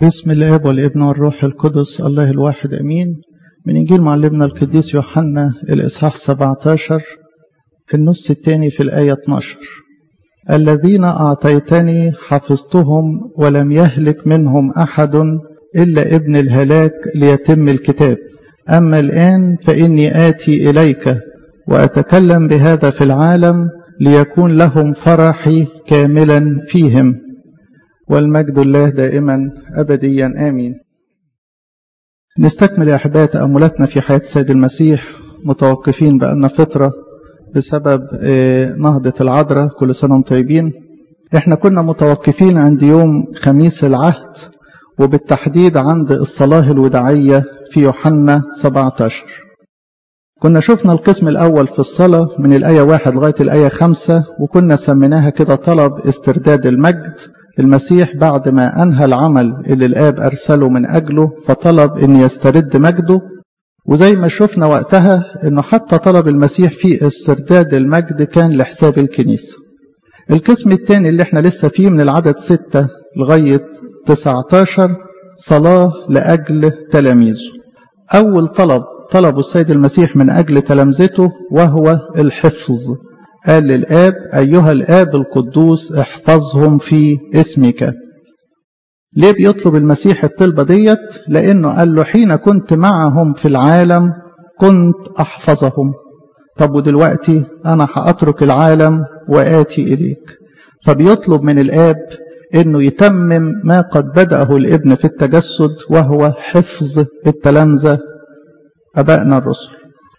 بسم الاب والابن والروح القدس الله الواحد امين من انجيل معلمنا القديس يوحنا الاصحاح 17 النص الثاني في الايه 12 الذين اعطيتني حفظتهم ولم يهلك منهم احد الا ابن الهلاك ليتم الكتاب اما الان فاني اتي اليك واتكلم بهذا في العالم ليكون لهم فرحي كاملا فيهم والمجد الله دائما ابديا امين. نستكمل يا احبائي تاملاتنا في حياه السيد المسيح متوقفين بقالنا فتره بسبب نهضه العذراء كل سنه وانتم طيبين. احنا كنا متوقفين عند يوم خميس العهد وبالتحديد عند الصلاه الوداعيه في يوحنا 17. كنا شفنا القسم الأول في الصلاة من الآية واحد لغاية الآية خمسة وكنا سميناها كده طلب استرداد المجد المسيح بعد ما أنهى العمل اللي الآب أرسله من أجله فطلب أن يسترد مجده وزي ما شفنا وقتها أنه حتى طلب المسيح في استرداد المجد كان لحساب الكنيسة القسم الثاني اللي احنا لسه فيه من العدد ستة لغاية 19 صلاة لأجل تلاميذه أول طلب طلب السيد المسيح من أجل تلامذته وهو الحفظ قال للآب أيها الآب القدوس احفظهم في اسمك ليه بيطلب المسيح الطلبة ديت لأنه قال له حين كنت معهم في العالم كنت أحفظهم طب ودلوقتي أنا هأترك العالم وآتي إليك فبيطلب من الآب انه يتمم ما قد بدأه الابن في التجسد وهو حفظ التلامذة أبائنا الرسل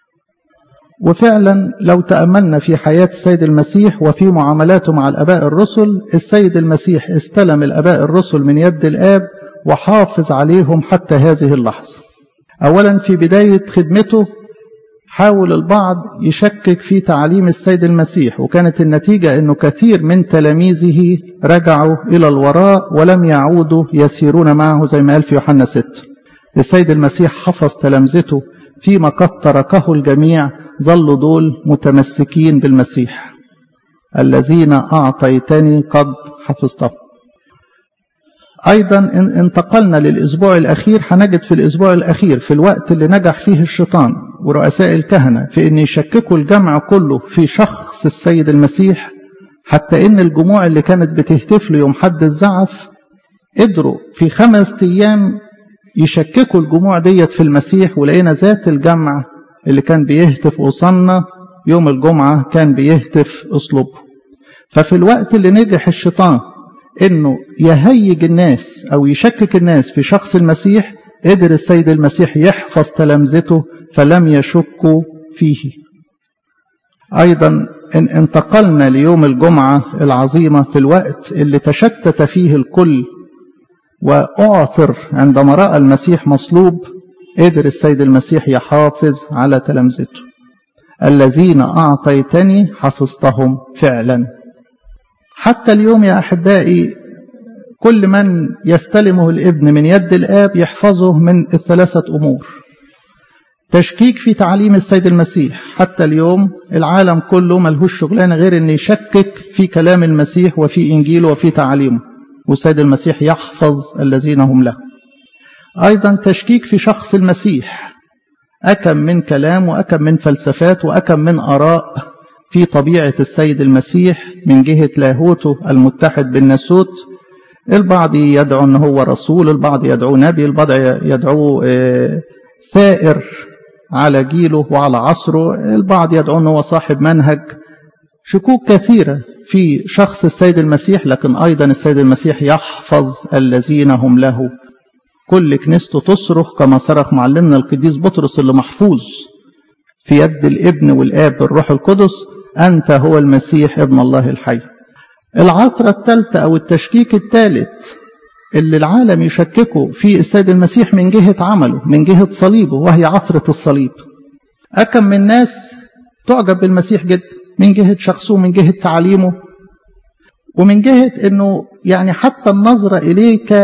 وفعلا لو تأملنا في حياة السيد المسيح وفي معاملاته مع الأباء الرسل السيد المسيح استلم الأباء الرسل من يد الآب وحافظ عليهم حتى هذه اللحظة أولا في بداية خدمته حاول البعض يشكك في تعليم السيد المسيح وكانت النتيجة أنه كثير من تلاميذه رجعوا إلى الوراء ولم يعودوا يسيرون معه زي ما قال في يوحنا 6 السيد المسيح حفظ تلامذته فيما قد تركه الجميع ظلوا دول متمسكين بالمسيح الذين أعطيتني قد حفظتهم أيضا إن انتقلنا للأسبوع الأخير هنجد في الأسبوع الأخير في الوقت اللي نجح فيه الشيطان ورؤساء الكهنة في أن يشككوا الجمع كله في شخص السيد المسيح حتى إن الجموع اللي كانت بتهتف له يوم حد الزعف قدروا في خمس أيام يشككوا الجموع ديت في المسيح ولقينا ذات الجمع اللي كان بيهتف وصلنا يوم الجمعة كان بيهتف أسلوبه ففي الوقت اللي نجح الشيطان انه يهيج الناس او يشكك الناس في شخص المسيح قدر السيد المسيح يحفظ تلامذته فلم يشكوا فيه ايضا ان انتقلنا ليوم الجمعة العظيمة في الوقت اللي تشتت فيه الكل وأعثر عندما رأى المسيح مصلوب قدر السيد المسيح يحافظ على تلامذته الذين أعطيتني حفظتهم فعلا حتى اليوم يا أحبائي كل من يستلمه الابن من يد الآب يحفظه من الثلاثة أمور تشكيك في تعليم السيد المسيح حتى اليوم العالم كله ملهوش شغلانة غير أن يشكك في كلام المسيح وفي إنجيله وفي تعليمه والسيد المسيح يحفظ الذين هم له أيضا تشكيك في شخص المسيح أكم من كلام وأكم من فلسفات وأكم من آراء في طبيعة السيد المسيح من جهة لاهوته المتحد بالناسوت البعض يدعو أنه هو رسول البعض يدعو نبي البعض يدعو ثائر على جيله وعلى عصره البعض يدعو أنه هو صاحب منهج شكوك كثيرة في شخص السيد المسيح لكن أيضا السيد المسيح يحفظ الذين هم له كل كنيسته تصرخ كما صرخ معلمنا القديس بطرس اللي محفوظ في يد الابن والآب بالروح القدس أنت هو المسيح ابن الله الحي العثرة الثالثة أو التشكيك الثالث اللي العالم يشككه في السيد المسيح من جهة عمله من جهة صليبه وهي عثرة الصليب أكم من ناس تعجب بالمسيح جدا من جهة شخصه ومن جهة تعليمه ومن جهة أنه يعني حتى النظرة إليك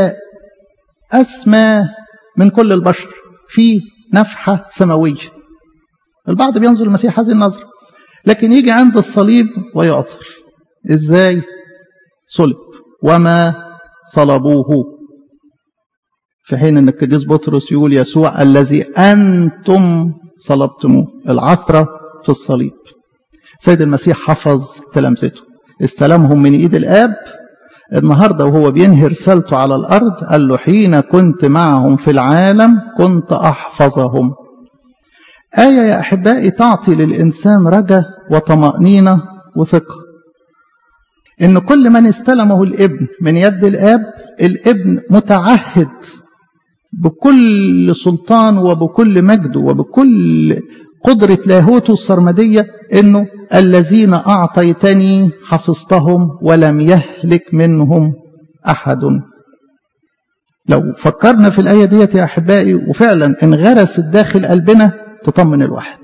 أسمى من كل البشر في نفحة سماوية البعض بينظر المسيح هذه النظرة لكن يجي عند الصليب ويعثر ازاي صلب وما صلبوه في حين ان القديس بطرس يقول يسوع الذي انتم صلبتموه العثره في الصليب سيد المسيح حفظ تلامذته استلمهم من ايد الاب النهارده وهو بينهي رسالته على الارض قال له حين كنت معهم في العالم كنت احفظهم ايه يا احبائي تعطي للانسان رجا وطمانينه وثقه ان كل من استلمه الابن من يد الاب الابن متعهد بكل سلطان وبكل مجد وبكل قدرة لاهوته السرمدية انه الذين اعطيتني حفظتهم ولم يهلك منهم احد لو فكرنا في الآية ديت يا أحبائي وفعلا انغرست داخل قلبنا تطمن الواحد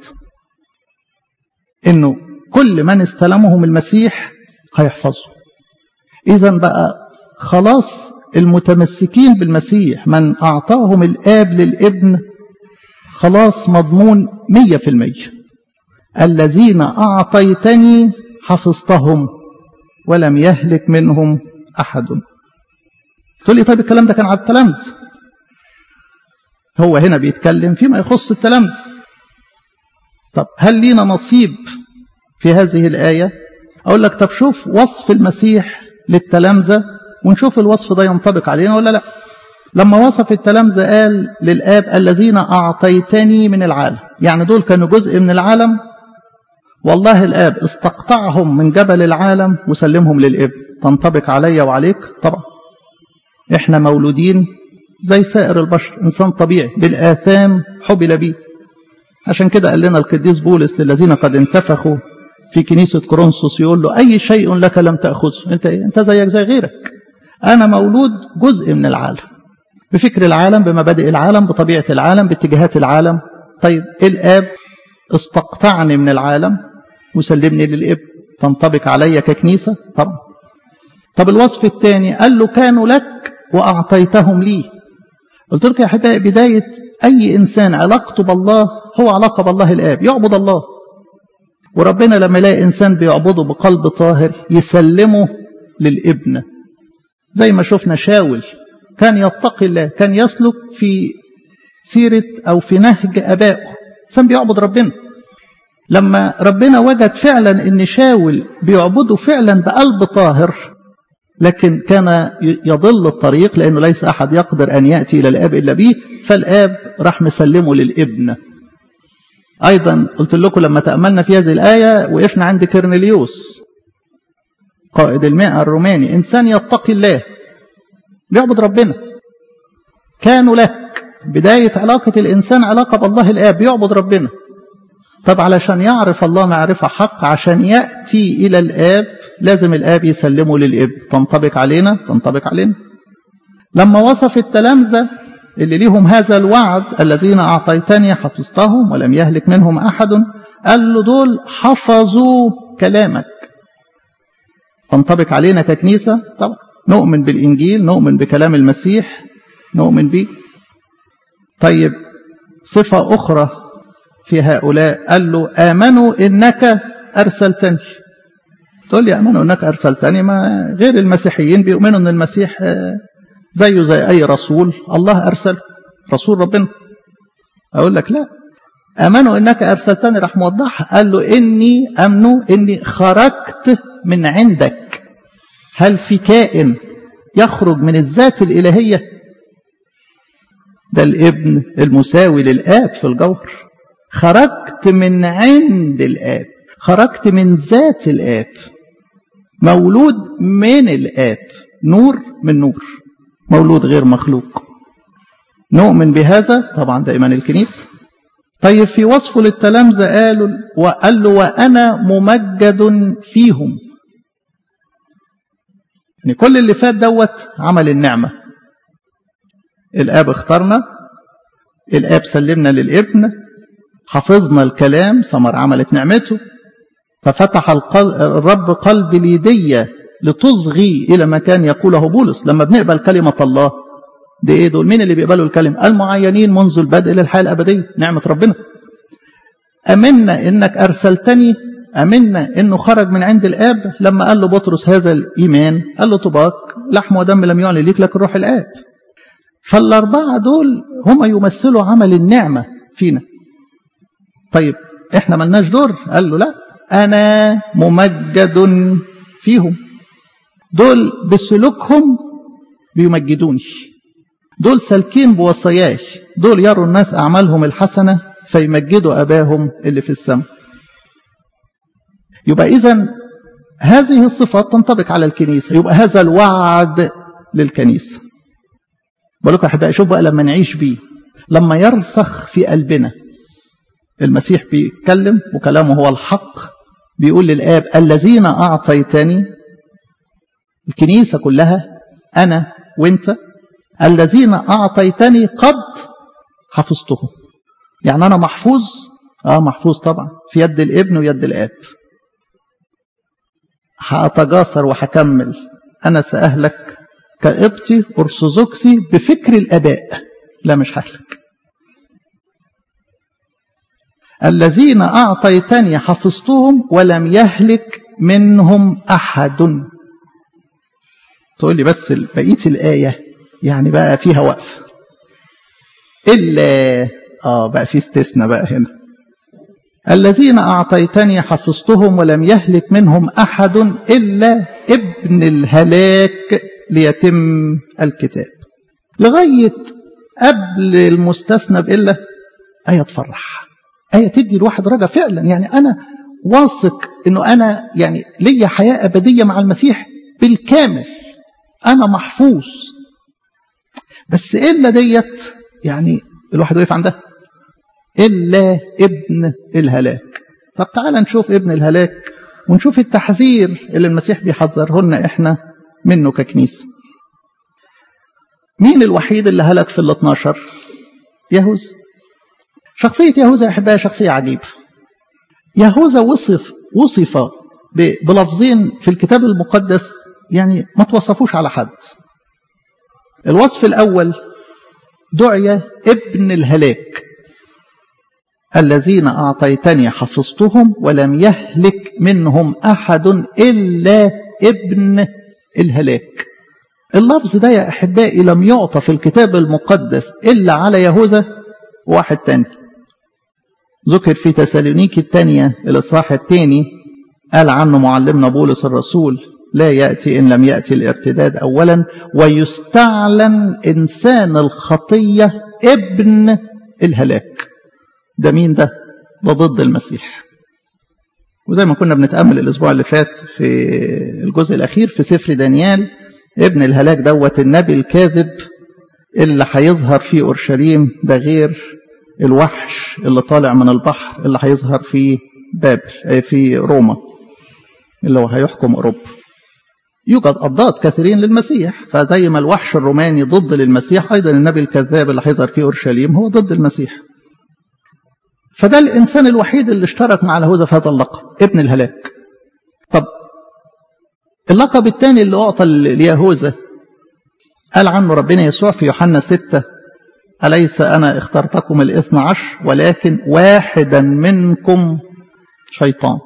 إنه كل من استلمهم المسيح هيحفظه إذا بقى خلاص المتمسكين بالمسيح من أعطاهم الآب للابن خلاص مضمون مية في المية الذين أعطيتني حفظتهم ولم يهلك منهم أحد تقول لي طيب الكلام ده كان على التلامذة هو هنا بيتكلم فيما يخص التلامذة طب هل لينا نصيب في هذه الآية أقول لك طب شوف وصف المسيح للتلامذة ونشوف الوصف ده ينطبق علينا ولا لا لما وصف التلامذة قال للآب الذين أعطيتني من العالم يعني دول كانوا جزء من العالم والله الآب استقطعهم من جبل العالم وسلمهم للابن تنطبق عليا وعليك طبعا احنا مولودين زي سائر البشر انسان طبيعي بالاثام حبل بيه عشان كده قال لنا القديس بولس للذين قد انتفخوا في كنيسة كورنثوس يقول له أي شيء لك لم تأخذه أنت أنت زيك زي غيرك أنا مولود جزء من العالم بفكر العالم بمبادئ العالم بطبيعة العالم باتجاهات العالم طيب الآب استقطعني من العالم وسلمني للابن تنطبق عليا ككنيسة طبعا طب الوصف الثاني قال له كانوا لك وأعطيتهم لي قلت لك يا أحبائي بداية أي إنسان علاقته بالله هو علاقة بالله الآب يعبد الله وربنا لما يلاقي إنسان بيعبده بقلب طاهر يسلمه للابن زي ما شفنا شاول كان يتقي الله كان يسلك في سيرة أو في نهج أبائه إنسان بيعبد ربنا لما ربنا وجد فعلا ان شاول بيعبده فعلا بقلب طاهر لكن كان يضل الطريق لانه ليس احد يقدر ان ياتي الى الاب الا به فالاب راح مسلمه للابن ايضا قلت لكم لما تاملنا في هذه الايه وقفنا عند كرنليوس قائد المئة الروماني انسان يتقي الله بيعبد ربنا كانوا لك بدايه علاقه الانسان علاقه بالله الاب بيعبد ربنا طب علشان يعرف الله معرفة حق عشان يأتي إلى الآب لازم الآب يسلمه للابن تنطبق علينا تنطبق علينا لما وصف التلامذة اللي ليهم هذا الوعد الذين أعطيتني حفظتهم ولم يهلك منهم أحد قال له دول حفظوا كلامك تنطبق علينا ككنيسة طبعا نؤمن بالإنجيل نؤمن بكلام المسيح نؤمن به طيب صفة أخرى في هؤلاء قال له آمنوا إنك أرسلتني تقول لي آمنوا إنك أرسلتني ما غير المسيحيين بيؤمنوا إن المسيح زيه زي أي رسول الله أرسل رسول ربنا أقول لك لا آمنوا إنك أرسلتني راح موضحها قال له إني أمنوا إني خرجت من عندك هل في كائن يخرج من الذات الإلهية ده الابن المساوي للآب في الجوهر خرجت من عند الآب خرجت من ذات الآب مولود من الآب نور من نور مولود غير مخلوق نؤمن بهذا طبعا ده إيمان الكنيسة طيب في وصفه للتلامذة قالوا وقال له وأنا ممجد فيهم يعني كل اللي فات دوت عمل النعمة الآب اختارنا الآب سلمنا للابن حفظنا الكلام ثمر عملت نعمته ففتح الرب قلب ليدية لتصغي إلى ما كان يقوله بولس لما بنقبل كلمة الله دي إيه دول مين اللي بيقبلوا الكلمة المعينين منذ البدء للحياة الأبدية نعمة ربنا أمنا إنك أرسلتني أمنا إنه خرج من عند الآب لما قال له بطرس هذا الإيمان قال له طباق لحم ودم لم يعلن ليك لكن روح الآب فالأربعة دول هم يمثلوا عمل النعمة فينا طيب احنا ملناش دور قال له لا أنا ممجد فيهم دول بسلوكهم بيمجدوني دول سالكين بوصاياي دول يروا الناس أعمالهم الحسنة فيمجدوا أباهم اللي في السماء يبقى إذا هذه الصفات تنطبق على الكنيسة يبقى هذا الوعد للكنيسة بقول لكم أحبائي شوف بقى لما نعيش بيه لما يرسخ في قلبنا المسيح بيتكلم وكلامه هو الحق بيقول للآب الذين أعطيتني الكنيسة كلها أنا وانت الذين أعطيتني قد حفظتهم يعني أنا محفوظ آه محفوظ طبعا في يد الابن ويد الآب هأتجاسر وهكمل أنا سأهلك كإبطي أرثوذكسي بفكر الآباء لا مش ههلك الذين أعطيتني حفظتهم ولم يهلك منهم أحد تقول لي بس بقية الآية يعني بقى فيها وقف إلا آه بقى في استثناء بقى هنا الذين أعطيتني حفظتهم ولم يهلك منهم أحد إلا ابن الهلاك ليتم الكتاب لغاية قبل المستثنى بإلا آية تفرح آية تدي الواحد رجا فعلا يعني أنا واثق أنه أنا يعني ليا حياة أبدية مع المسيح بالكامل أنا محفوظ بس إلا ديت يعني الواحد وقف عندها إلا ابن الهلاك طب تعال نشوف ابن الهلاك ونشوف التحذير اللي المسيح بيحذره لنا إحنا منه ككنيسة مين الوحيد اللي هلك في ال 12 يهوذا شخصية يهوذا يا أحبائي شخصية عجيبة يهوذا وصف وصف بلفظين في الكتاب المقدس يعني ما توصفوش على حد الوصف الأول دعي ابن الهلاك الذين أعطيتني حفظتهم ولم يهلك منهم أحد إلا ابن الهلاك اللفظ ده يا أحبائي لم يعطى في الكتاب المقدس إلا على يهوذا واحد تاني ذكر في تسالونيكي الثانية الإصحاح الثاني قال عنه معلمنا بولس الرسول لا يأتي إن لم يأتي الارتداد أولا ويستعلن إنسان الخطية ابن الهلاك ده مين ده؟ ده ضد المسيح وزي ما كنا بنتأمل الأسبوع اللي فات في الجزء الأخير في سفر دانيال ابن الهلاك دوت النبي الكاذب اللي هيظهر في أورشليم ده غير الوحش اللي طالع من البحر اللي هيظهر في بابل في روما اللي هو هيحكم أوروبا يوجد أضداد كثيرين للمسيح فزي ما الوحش الروماني ضد للمسيح أيضا النبي الكذاب اللي هيظهر في أورشليم هو ضد المسيح فده الإنسان الوحيد اللي اشترك مع الهوذا في هذا اللقب ابن الهلاك طب اللقب الثاني اللي أعطى ليهوذا قال عنه ربنا يسوع في يوحنا ستة أليس أنا اخترتكم الاثنى عشر ولكن واحدا منكم شيطان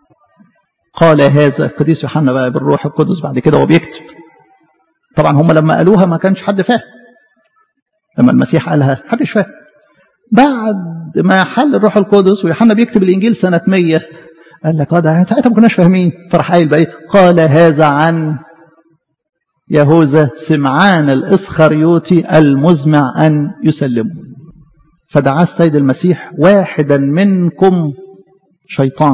قال هذا قديس يوحنا بقى بالروح القدس بعد كده وهو بيكتب طبعا هم لما قالوها ما كانش حد فاهم لما المسيح قالها حدش فاهم بعد ما حل الروح القدس ويوحنا بيكتب الانجيل سنه 100 قال لك اه ده ساعتها ما كناش فاهمين فراح قايل بقى قال هذا عن يهوذا سمعان الاسخريوطي المزمع ان يسلمه فدعا السيد المسيح واحدا منكم شيطان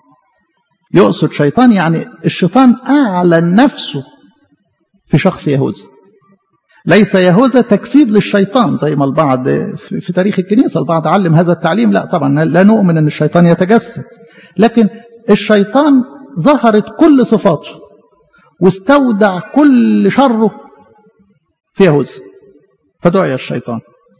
يقصد شيطان يعني الشيطان اعلن نفسه في شخص يهوذا ليس يهوذا تجسيد للشيطان زي ما البعض في تاريخ الكنيسة البعض علم هذا التعليم لا طبعا لا نؤمن أن الشيطان يتجسد لكن الشيطان ظهرت كل صفاته واستودع كل شره في يهوذا فدعي الشيطان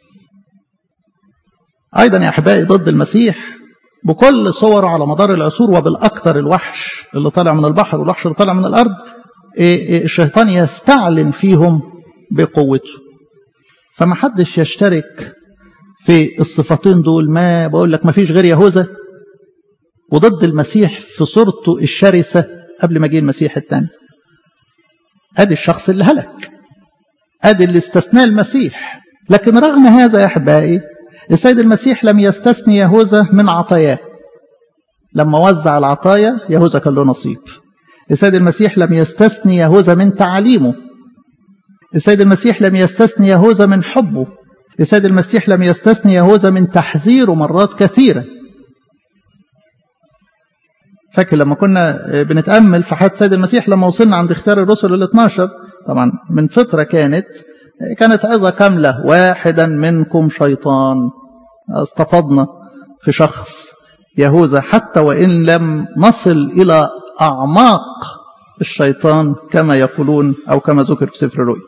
أيضا يا أحبائي ضد المسيح بكل صوره على مدار العصور وبالأكثر الوحش اللي طالع من البحر والوحش اللي طالع من الأرض الشيطان يستعلن فيهم بقوته فما حدش يشترك في الصفتين دول ما بقول لك ما فيش غير يهوذا وضد المسيح في صورته الشرسة قبل ما جه المسيح الثاني ادي الشخص اللي هلك ادي اللي استثناه المسيح لكن رغم هذا يا احبائي السيد المسيح لم يستثني يهوذا من عطاياه لما وزع العطايا يهوذا كان له نصيب السيد المسيح لم يستثني يهوذا من تعاليمه السيد المسيح لم يستثني يهوذا من حبه السيد المسيح لم يستثني يهوذا من تحذيره مرات كثيرة فاكر لما كنا بنتأمل في حياة السيد المسيح لما وصلنا عند اختيار الرسل ال 12 طبعا من فترة كانت كانت عظة كاملة واحدا منكم شيطان استفضنا في شخص يهوذا حتى وإن لم نصل إلى أعماق الشيطان كما يقولون أو كما ذكر في سفر الرؤيا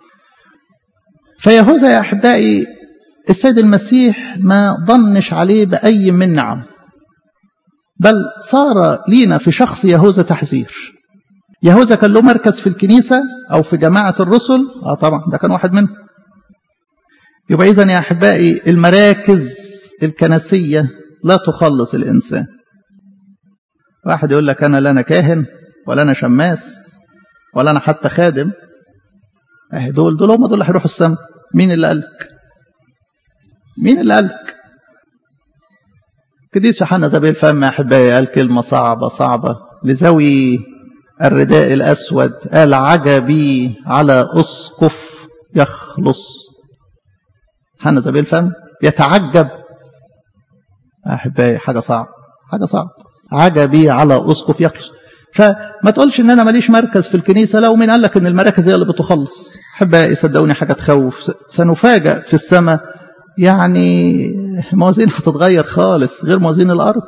فيهوذا يا أحبائي السيد المسيح ما ضنش عليه بأي من نعم بل صار لينا في شخص يهوذا تحذير يهوذا كان له مركز في الكنيسة أو في جماعة الرسل آه طبعا ده كان واحد منهم يبقى إذن يا أحبائي المراكز الكنسية لا تخلص الإنسان واحد يقول لك أنا لا أنا كاهن ولا أنا شماس ولا أنا حتى خادم أهي دول دول هم دول اللي هيروحوا السماء مين اللي قالك مين اللي قالك قديس يوحنا زبيل الفم يا أحبائي قال كلمة صعبة صعبة لذوي الرداء الأسود قال عجبي على أسقف يخلص حنا زبيل الفم يتعجب أحبائي حاجة صعبة حاجة صعبة عجبي على أسقف يخلص فما تقولش ان انا ماليش مركز في الكنيسه لا ومين قال لك ان المراكز هي اللي بتخلص احبائي صدقوني حاجه تخوف سنفاجأ في السماء يعني موازين هتتغير خالص غير موازين الارض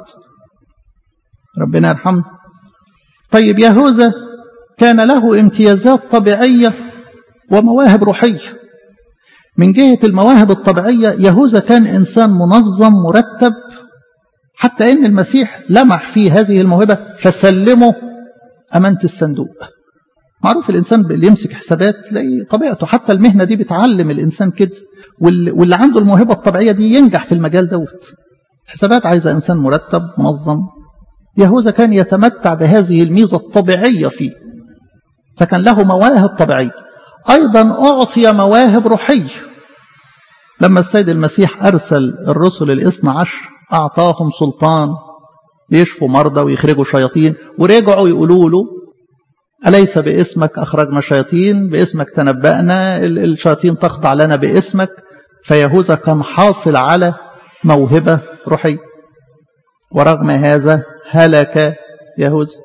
ربنا يرحمنا طيب يهوذا كان له امتيازات طبيعيه ومواهب روحيه من جهه المواهب الطبيعيه يهوذا كان انسان منظم مرتب حتى ان المسيح لمح في هذه الموهبه فسلمه امانه الصندوق معروف الانسان اللي يمسك حسابات تلاقي طبيعته حتى المهنه دي بتعلم الانسان كده واللي عنده الموهبه الطبيعيه دي ينجح في المجال دوت حسابات عايزه انسان مرتب منظم يهوذا كان يتمتع بهذه الميزه الطبيعيه فيه فكان له مواهب طبيعيه ايضا اعطي مواهب روحيه لما السيد المسيح ارسل الرسل الاثنى عشر اعطاهم سلطان يشفوا مرضى ويخرجوا شياطين ورجعوا يقولوا له أليس باسمك أخرجنا الشياطين باسمك تنبأنا الشياطين تخضع لنا باسمك فيهوذا كان حاصل على موهبة روحية ورغم هذا هلك يهوذا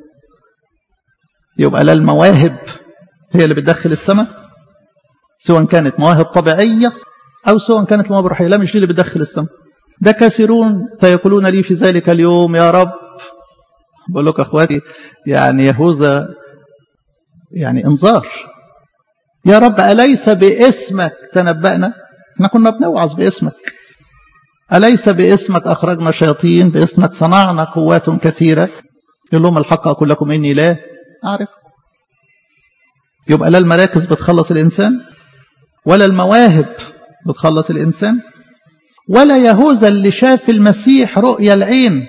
يبقى لا المواهب هي اللي بتدخل السماء سواء كانت مواهب طبيعية أو سواء كانت مواهب روحية لا مش دي اللي بتدخل السماء ده كثيرون فيقولون لي في ذلك اليوم يا رب بقول لك اخواتي يعني يهوذا يعني انذار يا رب أليس باسمك تنبأنا احنا كنا بنوعظ باسمك أليس باسمك أخرجنا شياطين باسمك صنعنا قوات كثيرة يقول لهم الحق أقول لكم إني لا أعرف يبقى لا المراكز بتخلص الإنسان ولا المواهب بتخلص الإنسان ولا يهوذا اللي شاف المسيح رؤيا العين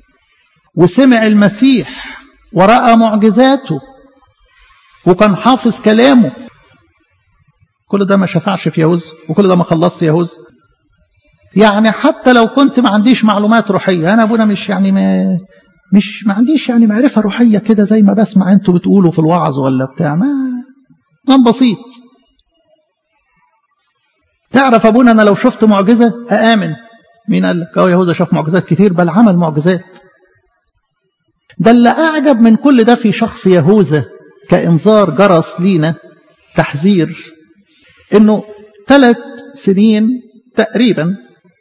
وسمع المسيح ورأى معجزاته وكان حافظ كلامه كل ده ما شفعش في يهوذا وكل ده ما خلصش يهوذا يعني حتى لو كنت ما عنديش معلومات روحية أنا أبونا مش يعني ما مش ما عنديش يعني معرفة روحية كده زي ما بسمع أنتوا بتقولوا في الوعظ ولا بتاع ما كلام بسيط تعرف أبونا أنا لو شفت معجزة أآمن مين قال لك؟ أه يهوذا شاف معجزات كتير بل عمل معجزات ده اللي أعجب من كل ده في شخص يهوذا كإنذار جرس لينا تحذير إنه ثلاث سنين تقريبا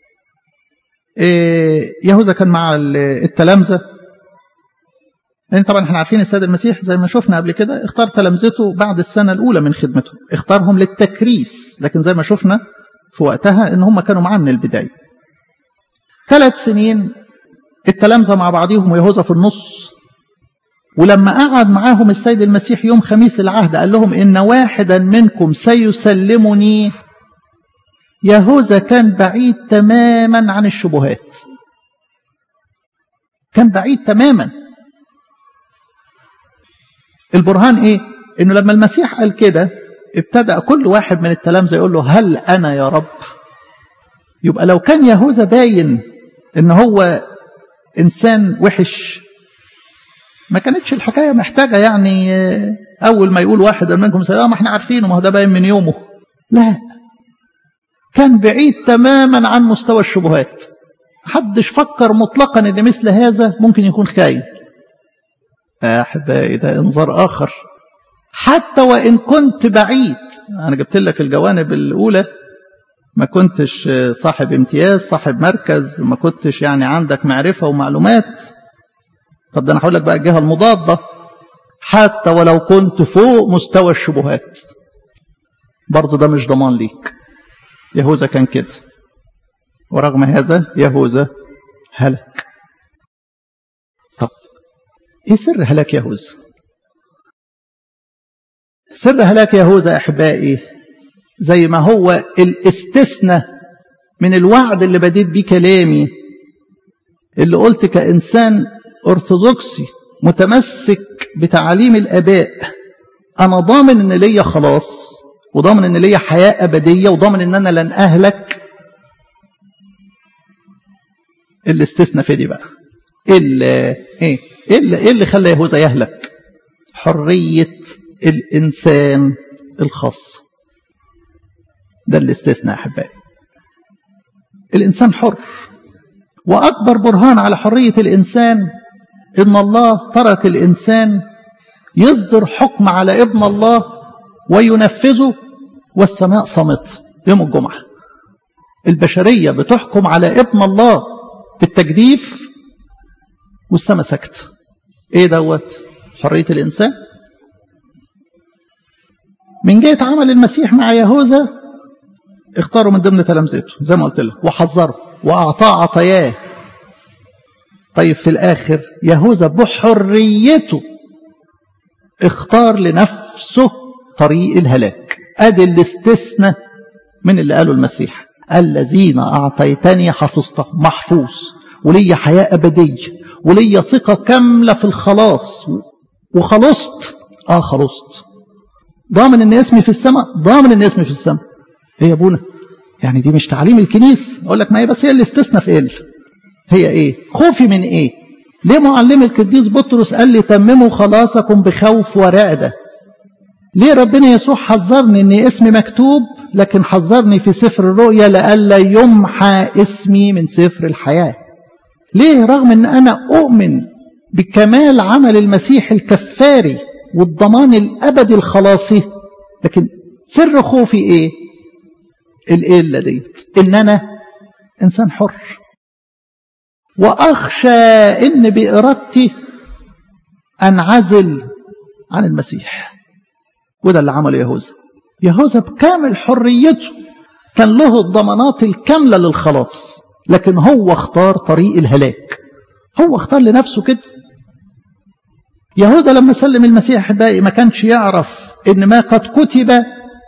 يهوذا كان مع التلامذة لأن طبعا احنا عارفين السيد المسيح زي ما شفنا قبل كده اختار تلامذته بعد السنة الأولى من خدمته اختارهم للتكريس لكن زي ما شفنا في وقتها ان هم كانوا معاه من البداية ثلاث سنين التلامذة مع بعضهم ويهوذا في النص ولما قعد معاهم السيد المسيح يوم خميس العهد قال لهم إن واحدا منكم سيسلمني يهوذا كان بعيد تماما عن الشبهات كان بعيد تماما البرهان ايه انه لما المسيح قال كده ابتدأ كل واحد من التلامذة يقول له هل أنا يا رب يبقى لو كان يهوذا باين ان هو انسان وحش ما كانتش الحكايه محتاجه يعني اول ما يقول واحد منكم سلام ما احنا عارفينه ما هو ده باين من يومه لا كان بعيد تماما عن مستوى الشبهات محدش فكر مطلقا ان مثل هذا ممكن يكون خاين احبائي ده انظار اخر حتى وان كنت بعيد انا جبت لك الجوانب الاولى ما كنتش صاحب امتياز صاحب مركز ما كنتش يعني عندك معرفة ومعلومات طب ده انا هقول لك بقى الجهة المضادة حتى ولو كنت فوق مستوى الشبهات برضه ده مش ضمان ليك يهوذا كان كده ورغم هذا يهوذا هلك طب ايه سر هلاك يهوذا سر هلاك يهوذا احبائي زي ما هو الاستثناء من الوعد اللي بديت بيه كلامي اللي قلت كإنسان أرثوذكسي متمسك بتعاليم الآباء أنا ضامن إن ليا خلاص وضامن إن ليا حياة أبدية وضامن إن أنا لن أهلك اللي استثنى في دي بقى اللي إيه اللي, إيه اللي خلى يهوذا يهلك حرية الإنسان الخاص ده الاستثناء احبائي الانسان حر واكبر برهان على حريه الانسان ان الله ترك الانسان يصدر حكم على ابن الله وينفذه والسماء صمت يوم الجمعه البشريه بتحكم على ابن الله بالتجديف والسماء سكت ايه دوت حريه الانسان من جهه عمل المسيح مع يهوذا اختاروا من ضمن تلامذته زي ما قلت لك وحذره واعطاه عطاياه طيب في الاخر يهوذا بحريته اختار لنفسه طريق الهلاك ادي الاستثناء من اللي قاله المسيح الذين اعطيتني حفظته محفوظ ولي حياه ابديه ولي ثقه كامله في الخلاص وخلصت اه خلصت ضامن ان اسمي في السماء ضامن ان اسمي في السماء ايه يا ابونا يعني دي مش تعليم الكنيس اقول لك ما هي بس هي اللي استثنى في ال هي ايه خوفي من ايه ليه معلم القديس بطرس قال لي تمموا خلاصكم بخوف ورعده ليه ربنا يسوع حذرني ان اسمي مكتوب لكن حذرني في سفر الرؤيا لئلا يمحى اسمي من سفر الحياه ليه رغم ان انا اؤمن بكمال عمل المسيح الكفاري والضمان الابدي الخلاصي لكن سر خوفي ايه القله ديت ان انا انسان حر واخشى ان بارادتي انعزل عن المسيح وده اللي عمله يهوذا يهوذا بكامل حريته كان له الضمانات الكامله للخلاص لكن هو اختار طريق الهلاك هو اختار لنفسه كده يهوذا لما سلم المسيح احبائي ما كانش يعرف ان ما قد كتب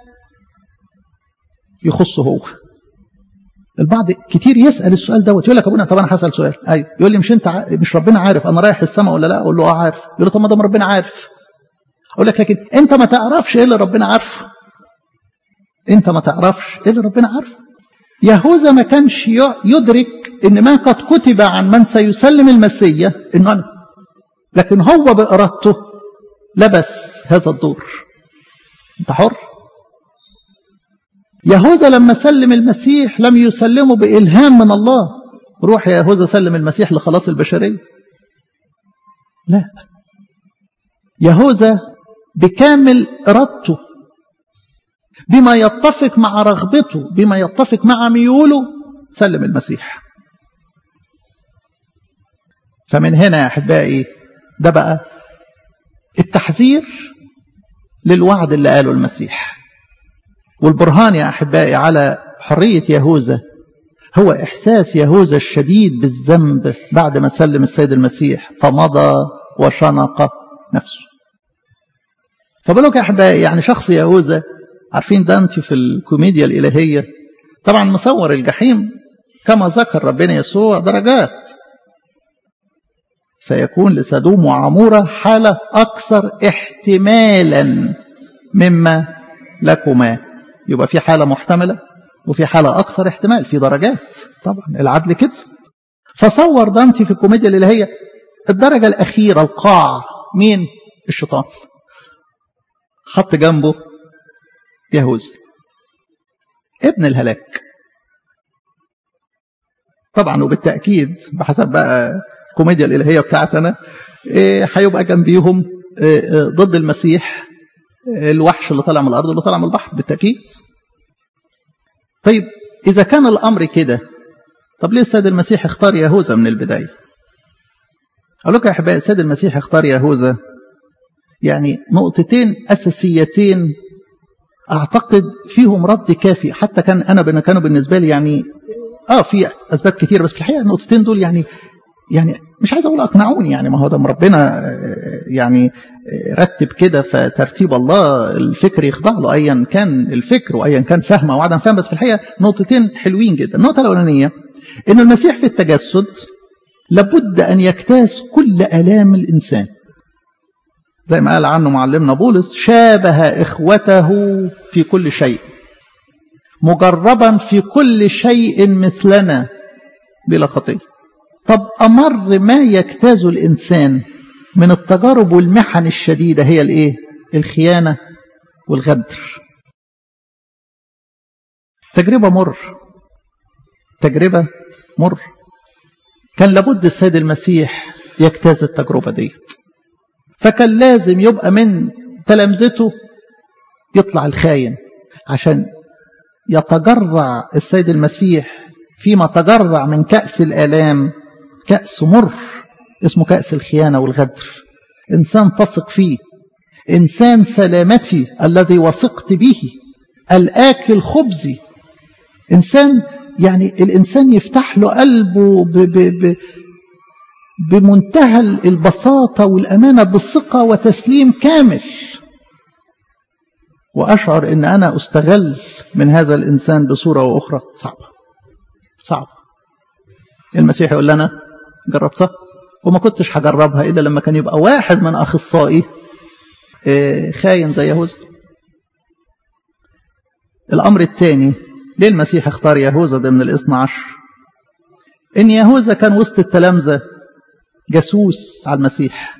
يخصه هو البعض كتير يسال السؤال دوت يقول لك ابونا طب انا هسال سؤال ايوه يقول لي مش انت ع... مش ربنا عارف انا رايح السماء ولا لا اقول له اه عارف يقول له طب ما دام ربنا عارف اقول لك لكن انت ما تعرفش ايه اللي ربنا عارفه انت ما تعرفش ايه اللي ربنا عارفه يهوذا ما كانش يدرك ان ما قد كتب عن من سيسلم المسيا انه انا لكن هو بارادته لبس هذا الدور انت حر يهوذا لما سلم المسيح لم يسلمه بإلهام من الله روح يا يهوذا سلم المسيح لخلاص البشرية لا يهوذا بكامل إرادته بما يتفق مع رغبته بما يتفق مع ميوله سلم المسيح فمن هنا يا أحبائي ده بقى التحذير للوعد اللي قاله المسيح والبرهان يا أحبائي على حرية يهوذا هو إحساس يهوذا الشديد بالذنب بعد ما سلم السيد المسيح فمضى وشنق نفسه فبالك يا أحبائي يعني شخص يهوذا عارفين دانتي في الكوميديا الإلهية طبعا مصور الجحيم كما ذكر ربنا يسوع درجات سيكون لسدوم وعمورة حالة أكثر احتمالا مما لكما يبقى في حالة محتملة وفي حالة أكثر احتمال في درجات طبعا العدل كده فصور دانتي في الكوميديا الإلهية الدرجة الأخيرة القاع مين الشيطان حط جنبه يهوذا ابن الهلاك طبعا وبالتأكيد بحسب بقى الكوميديا الإلهية بتاعتنا هيبقى جنبيهم ضد المسيح الوحش اللي طالع من الأرض واللي طالع من البحر بالتأكيد طيب إذا كان الأمر كده طب ليه السيد المسيح اختار يهوذا من البداية أقول لكم يا أحبائي السيد المسيح اختار يهوذا يعني نقطتين أساسيتين أعتقد فيهم رد كافي حتى كان أنا كانوا بالنسبة لي يعني آه في أسباب كتير بس في الحقيقة النقطتين دول يعني يعني مش عايز أقول أقنعوني يعني ما هو ده ربنا يعني رتب كده فترتيب الله الفكر يخضع له أيا كان الفكر وأيا كان فهم أو عدم فهم بس في الحقيقة نقطتين حلوين جدا النقطة الأولانية إن المسيح في التجسد لابد أن يجتاز كل آلام الإنسان زي ما قال عنه معلمنا بولس شابه إخوته في كل شيء مجربا في كل شيء مثلنا بلا خطية طب أمر ما يجتاز الإنسان من التجارب والمحن الشديدة هي الإيه؟ الخيانة والغدر تجربة مر تجربة مر كان لابد السيد المسيح يجتاز التجربة ديت فكان لازم يبقى من تلامذته يطلع الخاين عشان يتجرع السيد المسيح فيما تجرع من كأس الآلام كأس مر اسمه كأس الخيانة والغدر إنسان تثق فيه إنسان سلامتي الذي وثقت به الآكل خبزي إنسان يعني الإنسان يفتح له قلبه ب ب ب بمنتهى البساطة والأمانة بالثقة وتسليم كامل وأشعر أن أنا أستغل من هذا الإنسان بصورة وأخرى صعبة صعبة المسيح يقول لنا جربتها وما كنتش هجربها إلا لما كان يبقى واحد من أخصائي خاين زي يهوذا الأمر الثاني ليه المسيح اختار يهوذا ضمن الاثنى عشر إن يهوذا كان وسط التلامذة جاسوس على المسيح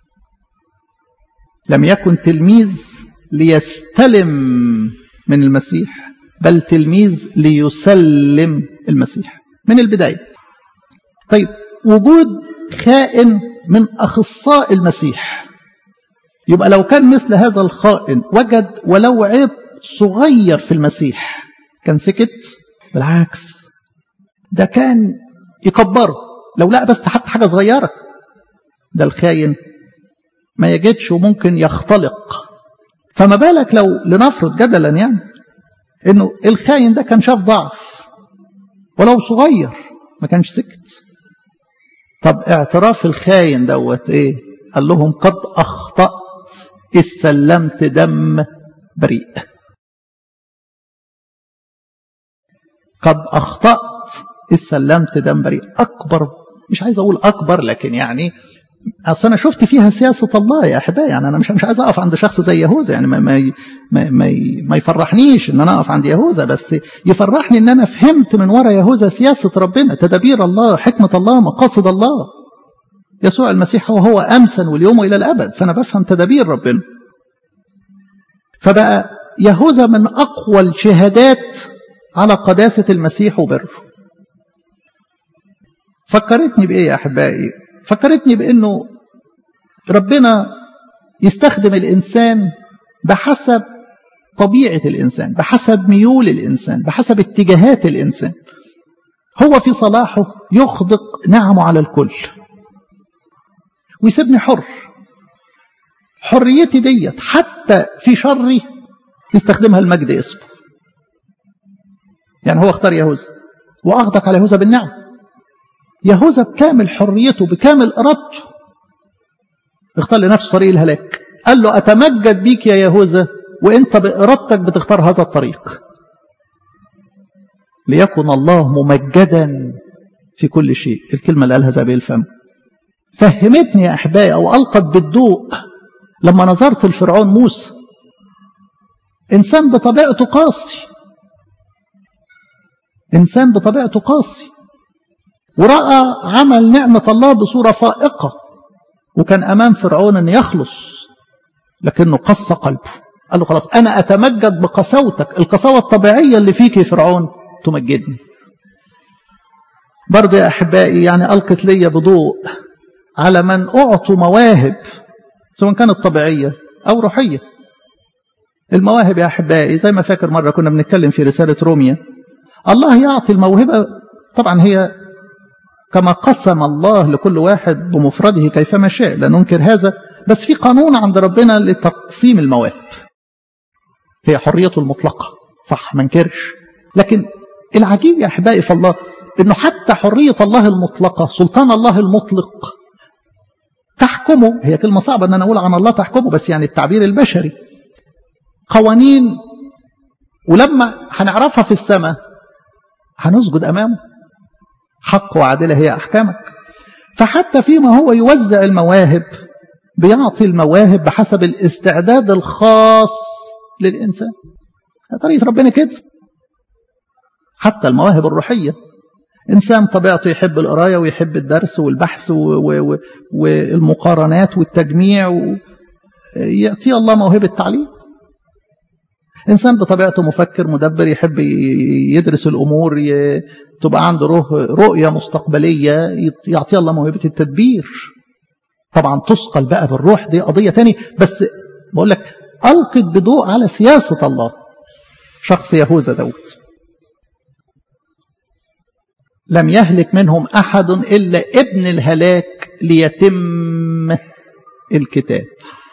لم يكن تلميذ ليستلم من المسيح بل تلميذ ليسلم المسيح من البداية طيب وجود خائن من أخصاء المسيح يبقى لو كان مثل هذا الخائن وجد ولو عيب صغير في المسيح كان سكت بالعكس ده كان يكبره لو لا بس حتى حاجة صغيرة ده الخاين ما يجدش وممكن يختلق فما بالك لو لنفرض جدلا يعني انه الخاين ده كان شاف ضعف ولو صغير ما كانش سكت طب اعتراف الخاين دوت ايه قال لهم قد اخطأت إذ سلمت دم بريء قد اخطأت إذ سلمت دم بريء اكبر مش عايز اقول اكبر لكن يعني اصل انا شفت فيها سياسه الله يا احبائي يعني انا مش مش عايز اقف عند شخص زي يهوذا يعني ما ما ما, ما, ما يفرحنيش ان انا اقف عند يهوذا بس يفرحني ان انا فهمت من ورا يهوذا سياسه ربنا تدابير الله حكمه الله مقاصد الله يسوع المسيح هو هو امسا واليوم والى الابد فانا بفهم تدابير ربنا فبقى يهوذا من اقوى الشهادات على قداسه المسيح وبره فكرتني بايه يا احبائي فكرتني بانه ربنا يستخدم الانسان بحسب طبيعه الانسان بحسب ميول الانسان بحسب اتجاهات الانسان هو في صلاحه يخضق نعمه على الكل ويسيبني حر حريتي ديت حتى في شري يستخدمها المجد اسمه يعني هو اختار يهوذا واغدق على يهوذا بالنعم يهوذا بكامل حريته بكامل ارادته اختار لنفسه طريق الهلاك قال له اتمجد بيك يا يهوذا وانت بارادتك بتختار هذا الطريق ليكن الله ممجدا في كل شيء الكلمه اللي قالها زبيل الفم فهمتني يا احبائي او القت بالضوء لما نظرت لفرعون موسى إنسان بطبيعته قاسي إنسان بطبيعته قاسي ورأى عمل نعمة الله بصورة فائقة وكان أمام فرعون أن يخلص لكنه قص قلبه قال له خلاص أنا أتمجد بقساوتك القساوة الطبيعية اللي فيك يا فرعون تمجدني برضه يا أحبائي يعني ألقت لي بضوء على من أعطوا مواهب سواء كانت طبيعية أو روحية المواهب يا أحبائي زي ما فاكر مرة كنا بنتكلم في رسالة روميا الله يعطي الموهبة طبعا هي كما قسم الله لكل واحد بمفرده كيفما شاء لا ننكر هذا بس في قانون عند ربنا لتقسيم المواهب هي حريته المطلقة صح ما نكرش لكن العجيب يا أحبائي في الله انه حتى حرية الله المطلقة سلطان الله المطلق تحكمه هي كلمة صعبة ان انا اقول عن الله تحكمه بس يعني التعبير البشري قوانين ولما هنعرفها في السماء هنسجد امامه حق وعدله هي احكامك فحتى فيما هو يوزع المواهب بيعطي المواهب بحسب الاستعداد الخاص للانسان طريقه ربنا كده حتى المواهب الروحيه إنسان طبيعته يحب القراية ويحب الدرس والبحث والمقارنات والتجميع يعطيه الله موهبة تعليم إنسان بطبيعته مفكر مدبر يحب يدرس الأمور تبقى عنده رؤية مستقبلية يعطيه الله موهبة التدبير طبعا تثقل بقى بالروح دي قضية تاني بس بقول لك ألقت بضوء على سياسة الله شخص يهوذا داود لم يهلك منهم أحد إلا ابن الهلاك ليتم الكتاب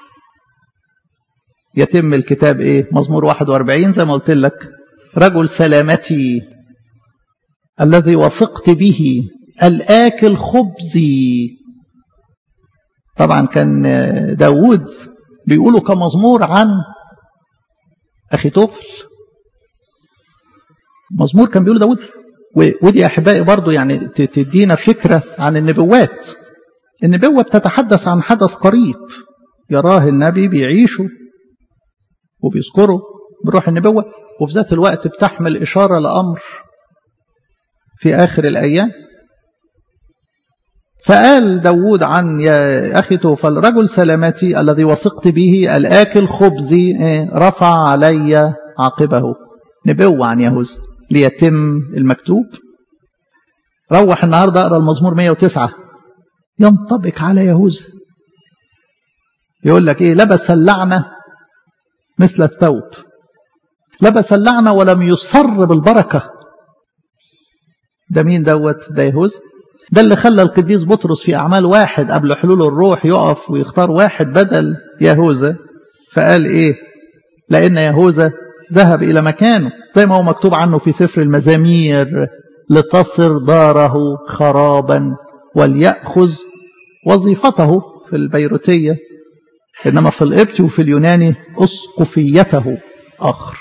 يتم الكتاب إيه مزمور 41 زي ما قلت لك رجل سلامتي الذي وثقت به الآكل خبزي طبعا كان داود بيقولوا كمزمور عن أخي توفل مزمور كان بيقول داود ودي أحبائي برضو يعني تدينا فكرة عن النبوات النبوة بتتحدث عن حدث قريب يراه النبي بيعيشه وبيذكره بروح النبوة وفي ذات الوقت بتحمل إشارة لأمر في آخر الأيام فقال داود عن يا أخي توفل رجل سلامتي الذي وثقت به الآكل خبزي رفع علي عاقبه نبوة عن يهوذا ليتم المكتوب روح النهارده اقرا المزمور 109 ينطبق على يهوذا يقول لك ايه لبس اللعنه مثل الثوب لبس اللعنه ولم يصر بالبركه ده مين دوت ده يهوذا ده اللي خلى القديس بطرس في اعمال واحد قبل حلول الروح يقف ويختار واحد بدل يهوذا فقال ايه لان يهوذا ذهب إلى مكانه زي ما هو مكتوب عنه في سفر المزامير لتصر داره خرابا وليأخذ وظيفته في البيروتية إنما في القبط وفي اليوناني أسقفيته آخر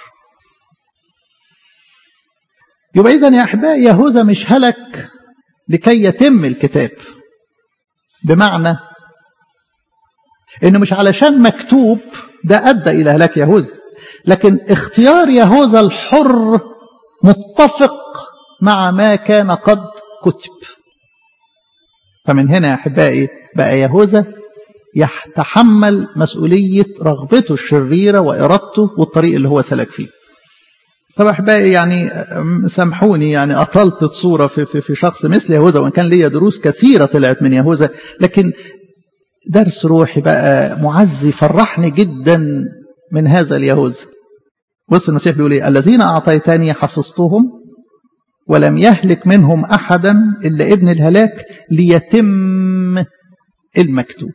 يبقى إذن يا أحبائي يهوذا مش هلك لكي يتم الكتاب بمعنى إنه مش علشان مكتوب ده أدى إلى هلاك يهوذا لكن اختيار يهوذا الحر متفق مع ما كان قد كتب فمن هنا يا احبائي بقى يهوذا يتحمل مسؤولية رغبته الشريرة وإرادته والطريق اللي هو سلك فيه طب احبائي يعني سامحوني يعني اطلت الصوره في, في في شخص مثل يهوذا وان كان ليا دروس كثيره طلعت من يهوذا لكن درس روحي بقى معزي فرحني جدا من هذا اليهوذا بص المسيح بيقول ايه الذين اعطيتني حفظتهم ولم يهلك منهم احدا الا ابن الهلاك ليتم المكتوب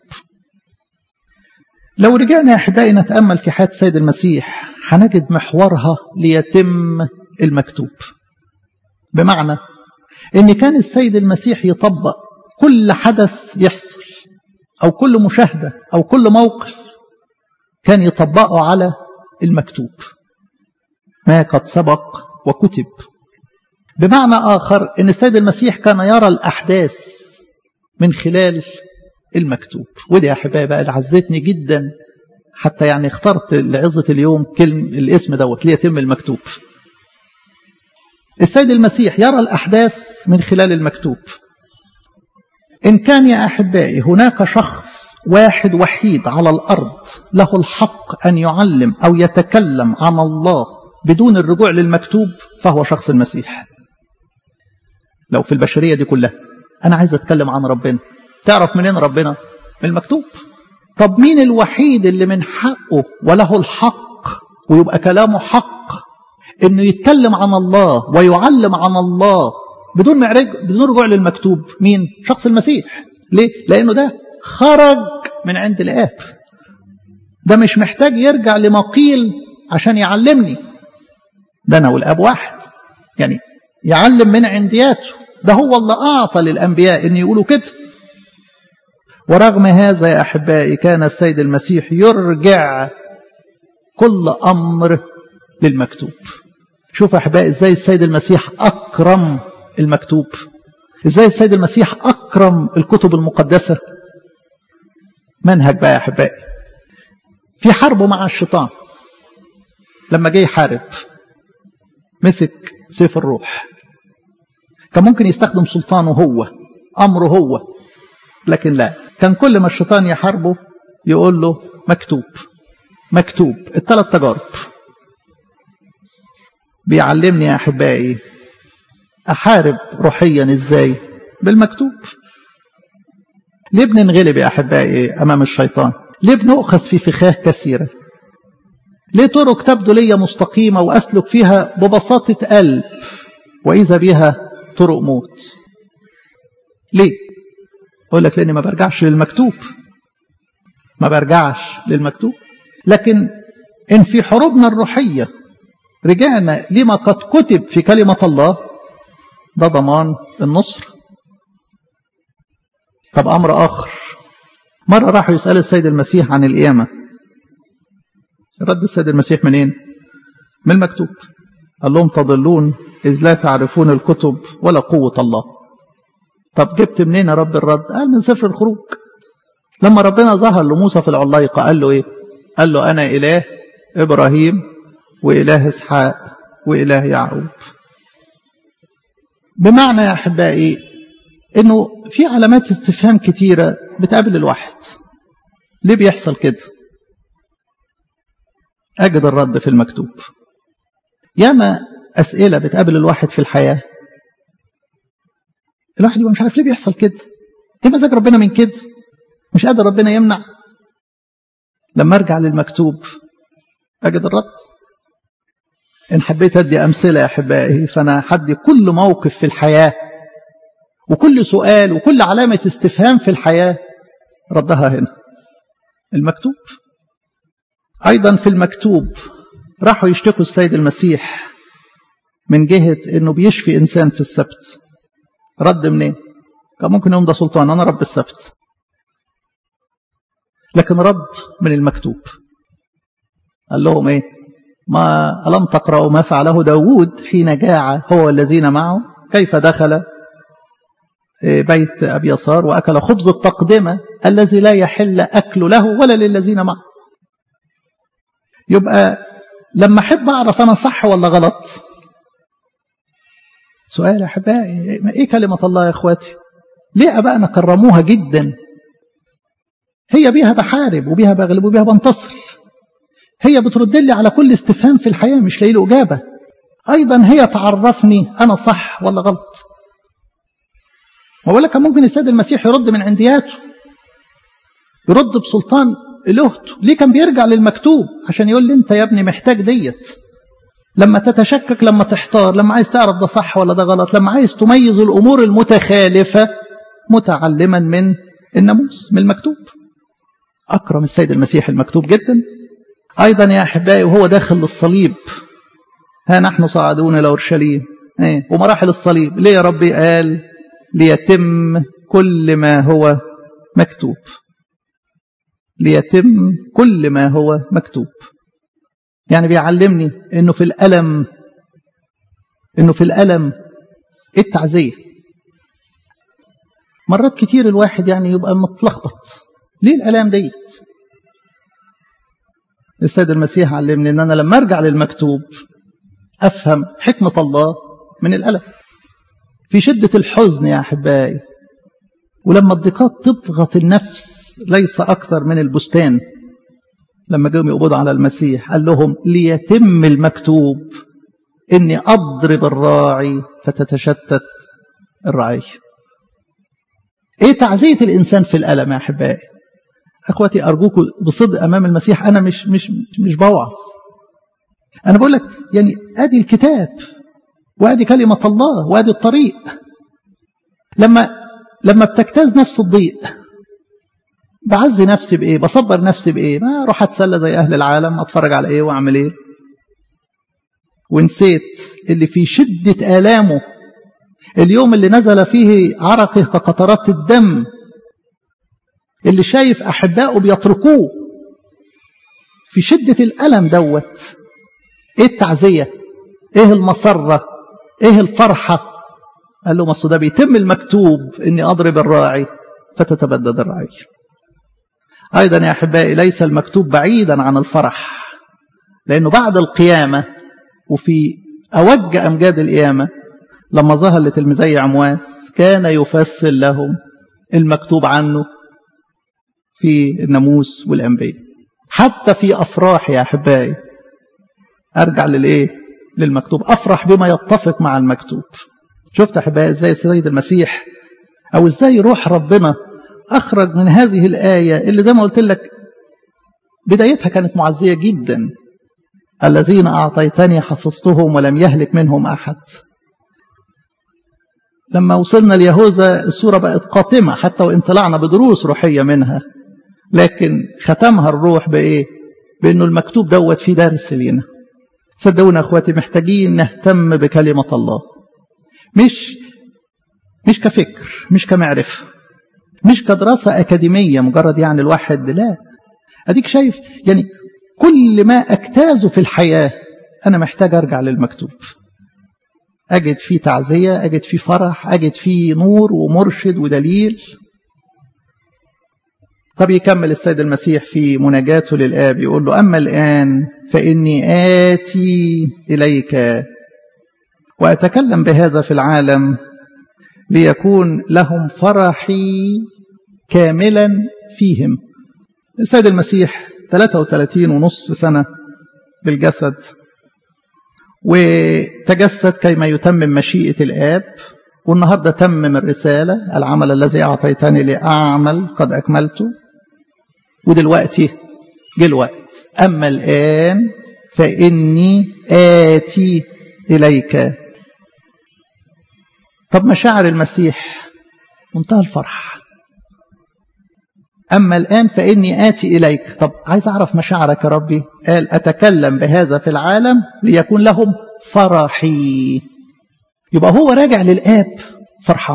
لو رجعنا يا احبائي نتامل في حياه السيد المسيح هنجد محورها ليتم المكتوب بمعنى ان كان السيد المسيح يطبق كل حدث يحصل او كل مشاهده او كل موقف كان يطبقه على المكتوب ما قد سبق وكتب بمعنى آخر أن السيد المسيح كان يرى الأحداث من خلال المكتوب ودي يا أحبائي بقى اللي عزتني جدا حتى يعني اخترت لعظة اليوم كلم الاسم دوت ليتم المكتوب السيد المسيح يرى الأحداث من خلال المكتوب إن كان يا أحبائي هناك شخص واحد وحيد على الأرض له الحق أن يعلم أو يتكلم عن الله بدون الرجوع للمكتوب فهو شخص المسيح لو في البشرية دي كلها أنا عايز أتكلم عن ربنا تعرف منين ربنا من المكتوب طب مين الوحيد اللي من حقه وله الحق ويبقى كلامه حق انه يتكلم عن الله ويعلم عن الله بدون معرج بدون رجوع للمكتوب مين شخص المسيح ليه لانه ده خرج من عند الاب ده مش محتاج يرجع لما قيل عشان يعلمني ده انا والاب واحد يعني يعلم من عندياته ده هو اللي اعطى للانبياء ان يقولوا كده ورغم هذا يا احبائي كان السيد المسيح يرجع كل امر للمكتوب شوف احبائي ازاي السيد المسيح اكرم المكتوب ازاي السيد المسيح اكرم الكتب المقدسه منهج بقى يا احبائي في حربه مع الشيطان لما جه يحارب مسك سيف الروح كان ممكن يستخدم سلطانه هو امره هو لكن لا كان كل ما الشيطان يحاربه يقول له مكتوب مكتوب الثلاث تجارب بيعلمني يا احبائي احارب روحيا ازاي بالمكتوب ليه بننغلب يا احبائي امام الشيطان ليه بنؤخذ في فخاخ كثيره ليه طرق تبدو لي مستقيمه واسلك فيها ببساطه قلب واذا بها طرق موت ليه اقول لك لاني ما برجعش للمكتوب ما برجعش للمكتوب لكن ان في حروبنا الروحيه رجعنا لما قد كتب في كلمه الله ده ضمان النصر طب امر اخر مره راحوا يسالوا السيد المسيح عن القيامه رد السيد المسيح منين من المكتوب قال لهم تضلون اذ لا تعرفون الكتب ولا قوه الله طب جبت منين يا رب الرد قال من سفر الخروج لما ربنا ظهر لموسى في العلايقه قال له ايه قال له انا اله ابراهيم واله اسحاق واله يعقوب بمعنى يا احبائي انه في علامات استفهام كتيره بتقابل الواحد ليه بيحصل كده اجد الرد في المكتوب ياما اسئله بتقابل الواحد في الحياه الواحد يبقى مش عارف ليه بيحصل كده ايه مزاج ربنا من كده مش قادر ربنا يمنع لما ارجع للمكتوب اجد الرد ان حبيت ادي امثله يا احبائي فانا حدي كل موقف في الحياه وكل سؤال وكل علامه استفهام في الحياه ردها هنا المكتوب ايضا في المكتوب راحوا يشتكوا السيد المسيح من جهه انه بيشفي انسان في السبت رد منين كان ممكن يقوم ده سلطان انا رب السبت لكن رد من المكتوب قال لهم ايه ما ألم تقرأوا ما فعله داود حين جاع هو والذين معه كيف دخل بيت أبي يسار وأكل خبز التقدمة الذي لا يحل أكل له ولا للذين معه يبقى لما أحب أعرف أنا صح ولا غلط سؤال أحبائي إيه كلمة الله يا إخواتي ليه أبائنا كرموها جدا هي بيها بحارب وبيها بغلب وبيها بنتصر هي بترد لي على كل استفهام في الحياة مش لاقي له إجابة أيضا هي تعرفني أنا صح ولا غلط وأقول لك ممكن السيد المسيح يرد من عندياته يرد بسلطان إلهته ليه كان بيرجع للمكتوب عشان يقول لي أنت يا ابني محتاج ديت لما تتشكك لما تحتار لما عايز تعرف ده صح ولا ده غلط لما عايز تميز الأمور المتخالفة متعلما من الناموس من المكتوب أكرم السيد المسيح المكتوب جدا أيضا يا أحبائي وهو داخل للصليب ها نحن صاعدون إلى أورشليم ايه ومراحل الصليب ليه يا ربي قال ليتم كل ما هو مكتوب ليتم كل ما هو مكتوب يعني بيعلمني انه في الالم انه في الالم التعزيه مرات كتير الواحد يعني يبقى متلخبط ليه الالام ديت السيد المسيح علمني ان انا لما ارجع للمكتوب افهم حكمة الله من الألم في شدة الحزن يا أحبائي ولما الضيقات تضغط النفس ليس أكثر من البستان لما جاءوا يقبضوا على المسيح قال لهم ليتم المكتوب إني أضرب الراعي فتتشتت الرعية إيه تعزية الإنسان في الألم يا أحبائي أخواتي أرجوكم بصدق أمام المسيح أنا مش مش مش بوعظ أنا بقول لك يعني أدي الكتاب وأدي كلمة الله وأدي الطريق لما لما بتجتاز نفس الضيق بعزي نفسي بإيه بصبر نفسي بإيه ما أروح أتسلى زي أهل العالم أتفرج على إيه وأعمل إيه ونسيت اللي في شدة آلامه اليوم اللي نزل فيه عرقه كقطرات الدم اللي شايف أحبائه بيتركوه في شدة الألم دوت إيه التعزية إيه المسرة إيه الفرحة قال له مصر ده بيتم المكتوب إني أضرب الراعي فتتبدد الرعي أيضا يا أحبائي ليس المكتوب بعيدا عن الفرح لأنه بعد القيامة وفي أوج أمجاد القيامة لما ظهر لتلميذي عمواس كان يفسر لهم المكتوب عنه في الناموس والأنبياء حتى في أفراح يا أحبائي أرجع للإيه للمكتوب أفرح بما يتفق مع المكتوب شفت أحبائي إزاي السيد المسيح أو إزاي روح ربنا أخرج من هذه الآية اللي زي ما قلت لك بدايتها كانت معزية جدا الذين أعطيتني حفظتهم ولم يهلك منهم أحد لما وصلنا ليهوذا الصورة بقت قاتمة حتى وإن طلعنا بدروس روحية منها لكن ختمها الروح بإيه بأنه المكتوب دوت في درس لينا صدقونا أخواتي محتاجين نهتم بكلمة الله مش مش كفكر مش كمعرفة مش كدراسة أكاديمية مجرد يعني الواحد لا أديك شايف يعني كل ما أجتازه في الحياة أنا محتاج أرجع للمكتوب أجد فيه تعزية أجد فيه فرح أجد فيه نور ومرشد ودليل طب يكمل السيد المسيح في مناجاته للآب يقول له أما الآن فإني آتي إليك وأتكلم بهذا في العالم ليكون لهم فرحي كاملا فيهم السيد المسيح 33 ونص سنة بالجسد وتجسد كيما يتمم مشيئة الآب والنهاردة تمم الرسالة العمل الذي أعطيتني لأعمل قد أكملته ودلوقتي جه الوقت أما الآن فإني آتي إليك طب مشاعر المسيح منتهى الفرح أما الآن فإني آتي إليك طب عايز أعرف مشاعرك يا ربي قال أتكلم بهذا في العالم ليكون لهم فرحي يبقى هو راجع للآب فرحان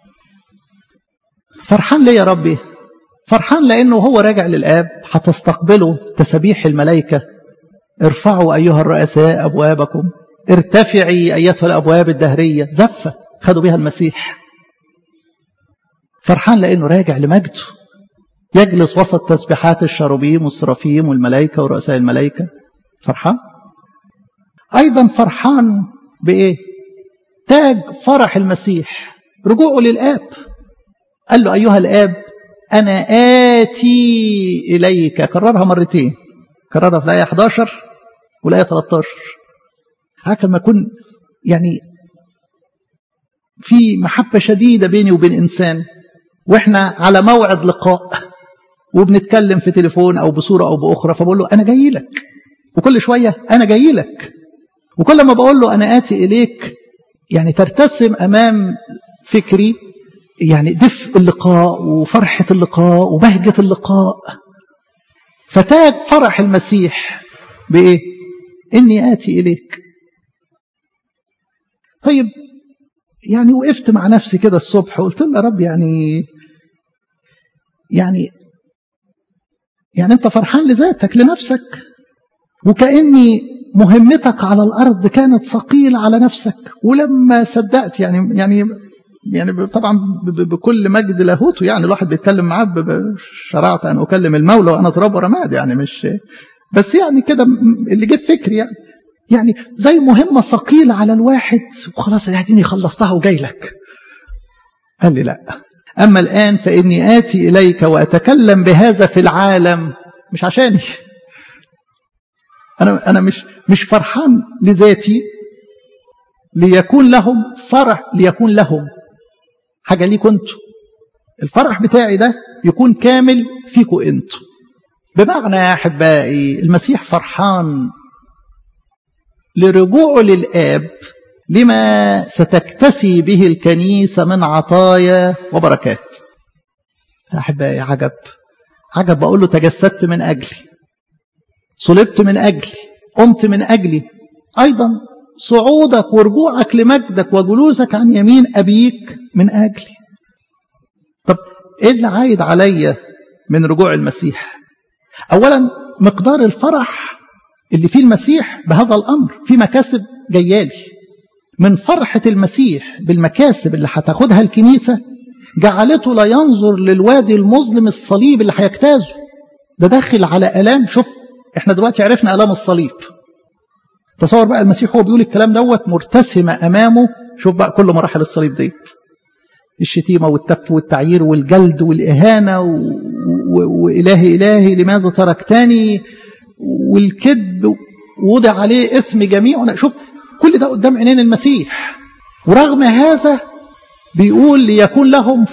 فرحان ليه يا ربي فرحان لأنه هو راجع للآب هتستقبله تسبيح الملائكة ارفعوا أيها الرؤساء أبوابكم ارتفعي أيتها الأبواب الدهرية زفة خدوا بها المسيح فرحان لأنه راجع لمجده يجلس وسط تسبيحات الشروبيم والسرافيم والملائكة ورؤساء الملائكة فرحان أيضا فرحان بإيه تاج فرح المسيح رجوعه للآب قال له أيها الآب أنا آتي إليك كررها مرتين كررها في الآية 11 والآية 13 هكذا ما يكون يعني في محبة شديدة بيني وبين إنسان وإحنا على موعد لقاء وبنتكلم في تليفون أو بصورة أو بأخرى فبقول له أنا جاي لك وكل شوية أنا جاي لك وكل ما بقول له أنا آتي إليك يعني ترتسم أمام فكري يعني دفء اللقاء وفرحة اللقاء وبهجة اللقاء فتاج فرح المسيح بإيه؟ إني آتي إليك طيب يعني وقفت مع نفسي كده الصبح وقلت له يا رب يعني يعني يعني انت فرحان لذاتك لنفسك وكأني مهمتك على الأرض كانت ثقيلة على نفسك ولما صدقت يعني يعني يعني طبعا بكل مجد لاهوته يعني الواحد بيتكلم معاه شرعت أن أكلم المولى وأنا تراب ورماد يعني مش بس يعني كده اللي جه في فكري يعني يعني زي مهمة ثقيلة على الواحد وخلاص اديني خلصتها وجاي لك قال لي لا أما الآن فإني آتي إليك وأتكلم بهذا في العالم مش عشاني أنا أنا مش مش فرحان لذاتي ليكون لهم فرح ليكون لهم حاجة ليكوا انتوا الفرح بتاعي ده يكون كامل فيكوا انتوا بمعنى يا أحبائي المسيح فرحان لرجوعه للآب لما ستكتسي به الكنيسة من عطايا وبركات أحبائي عجب عجب بقول له تجسدت من أجلي صلبت من أجلي قمت من أجلي أيضا صعودك ورجوعك لمجدك وجلوسك عن يمين أبيك من أجلي طب إيه اللي عايد عليا من رجوع المسيح أولا مقدار الفرح اللي فيه المسيح بهذا الأمر في مكاسب جيالي من فرحة المسيح بالمكاسب اللي هتاخدها الكنيسة جعلته لا ينظر للوادي المظلم الصليب اللي هيجتازه ده داخل على ألام شوف احنا دلوقتي عرفنا ألام الصليب تصور بقى المسيح هو بيقول الكلام دوت مرتسمة أمامه شوف بقى كل مراحل الصليب ديت الشتيمة والتف والتعيير والجلد والإهانة و... و... وإلهي إلهي لماذا تركتني والكذب وضع عليه إثم جميع شوف كل ده قدام عينين المسيح ورغم هذا بيقول ليكون لهم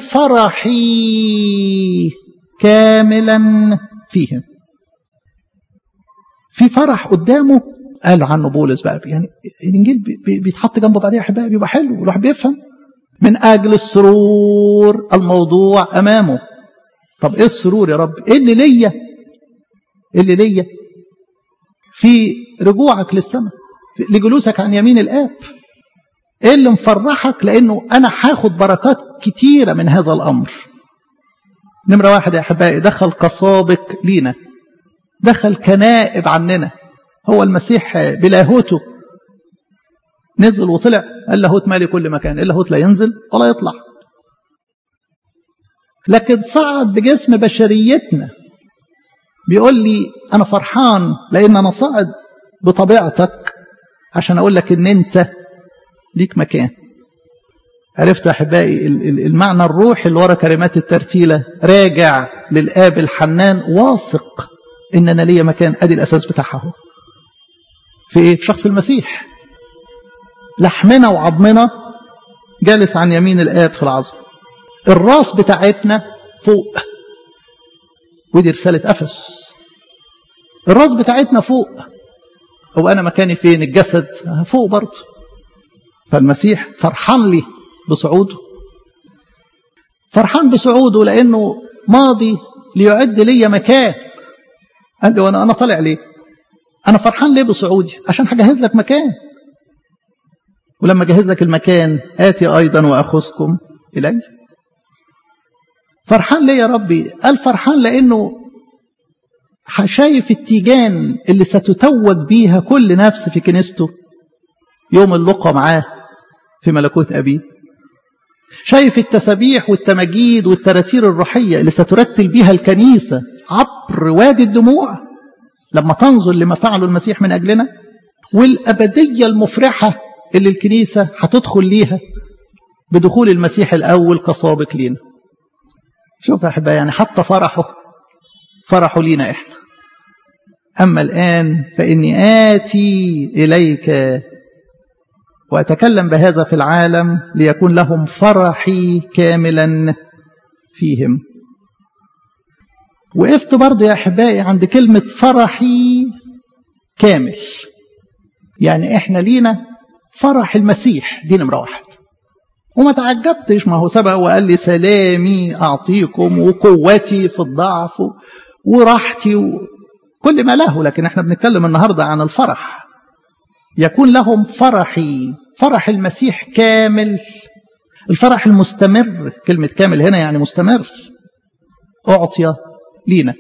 فرحي كاملا فيهم في فرح قدامه قال عنه بولس بقى يعني الانجيل بيتحط جنبه بعديها احبائي بيبقى حلو الواحد بيفهم من اجل السرور الموضوع امامه طب ايه السرور يا رب ايه اللي ليا ايه اللي ليا في رجوعك للسماء لجلوسك عن يمين الاب ايه اللي مفرحك لانه انا هاخد بركات كتيره من هذا الامر نمره واحد يا احبائي دخل كسابق لينا دخل كنائب عننا هو المسيح بلاهوته نزل وطلع اللاهوت مالي كل مكان اللاهوت لا ينزل ولا يطلع لكن صعد بجسم بشريتنا بيقول لي انا فرحان لان انا صعد بطبيعتك عشان اقول لك ان انت ليك مكان عرفت يا احبائي المعنى الروحي اللي ورا كلمات الترتيله راجع للاب الحنان واثق ان انا ليا مكان ادي الاساس بتاعها في ايه في شخص المسيح لحمنا وعظمنا جالس عن يمين الاب في العظم الراس بتاعتنا فوق ودي رساله افس الراس بتاعتنا فوق هو انا مكاني فين الجسد فوق برضه فالمسيح فرحان لي بصعوده فرحان بصعوده لانه ماضي ليعد لي مكان قال لي وانا انا طالع ليه انا فرحان ليه بصعودي عشان هجهز لك مكان ولما اجهز لك المكان اتي ايضا واخذكم الي فرحان ليه يا ربي قال فرحان لانه شايف التيجان اللي ستتوج بيها كل نفس في كنيسته يوم اللقى معاه في ملكوت أبيه شايف التسابيح والتماجيد والتراتير الروحية اللي سترتل بيها الكنيسة عبر وادي الدموع لما تنظر لما فعله المسيح من أجلنا والأبدية المفرحة اللي الكنيسة هتدخل ليها بدخول المسيح الأول كسابق لينا شوف يا أحبائي يعني حتى فرحه فرحوا لينا إحنا أما الآن فإني آتي إليك وأتكلم بهذا في العالم ليكون لهم فرحي كاملا فيهم وقفت برضو يا أحبائي عند كلمة فرحي كامل يعني إحنا لينا فرح المسيح دي نمرة واحد وما تعجبتش ما هو سبق وقال لي سلامي أعطيكم وقوتي في الضعف وراحتي وكل ما له لكن احنا بنتكلم النهاردة عن الفرح يكون لهم فرحي فرح المسيح كامل الفرح المستمر كلمة كامل هنا يعني مستمر أعطي لينا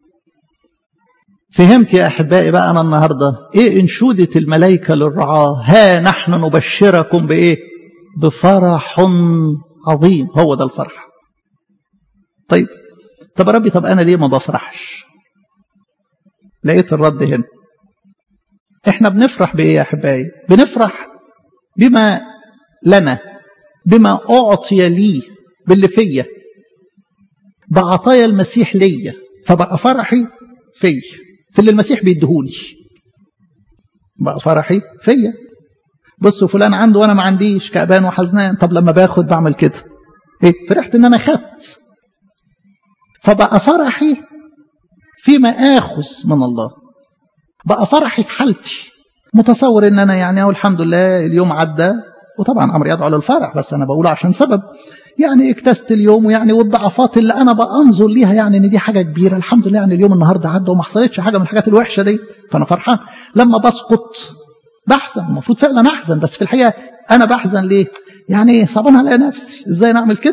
فهمت يا أحبائي بقى أنا النهاردة إيه إنشودة الملائكة للرعاة ها نحن نبشركم بإيه بفرح عظيم هو ده الفرح طيب طب يا ربي طب أنا ليه ما بفرحش لقيت الرد هنا احنا بنفرح بايه يا احبائي بنفرح بما لنا بما اعطي لي باللي فيا بعطايا المسيح ليا فبقى فرحي في في اللي المسيح بيديهولي بقى فرحي فيا بصوا فلان عنده وانا ما عنديش كأبان وحزنان طب لما باخد بعمل كده ايه فرحت ان انا خدت فبقى فرحي فيما اخذ من الله بقى فرحي في حالتي متصور ان انا يعني الحمد لله اليوم عدى وطبعا امر يدعو للفرح بس انا بقوله عشان سبب يعني اكتست اليوم ويعني والضعفات اللي انا بانظر ليها يعني ان دي حاجه كبيره الحمد لله يعني اليوم النهارده عدى وما حصلتش حاجه من الحاجات الوحشه دي فانا فرحان لما بسقط بحزن المفروض فعلا احزن بس في الحقيقه انا بحزن ليه؟ يعني صعبان على نفسي ازاي نعمل كده؟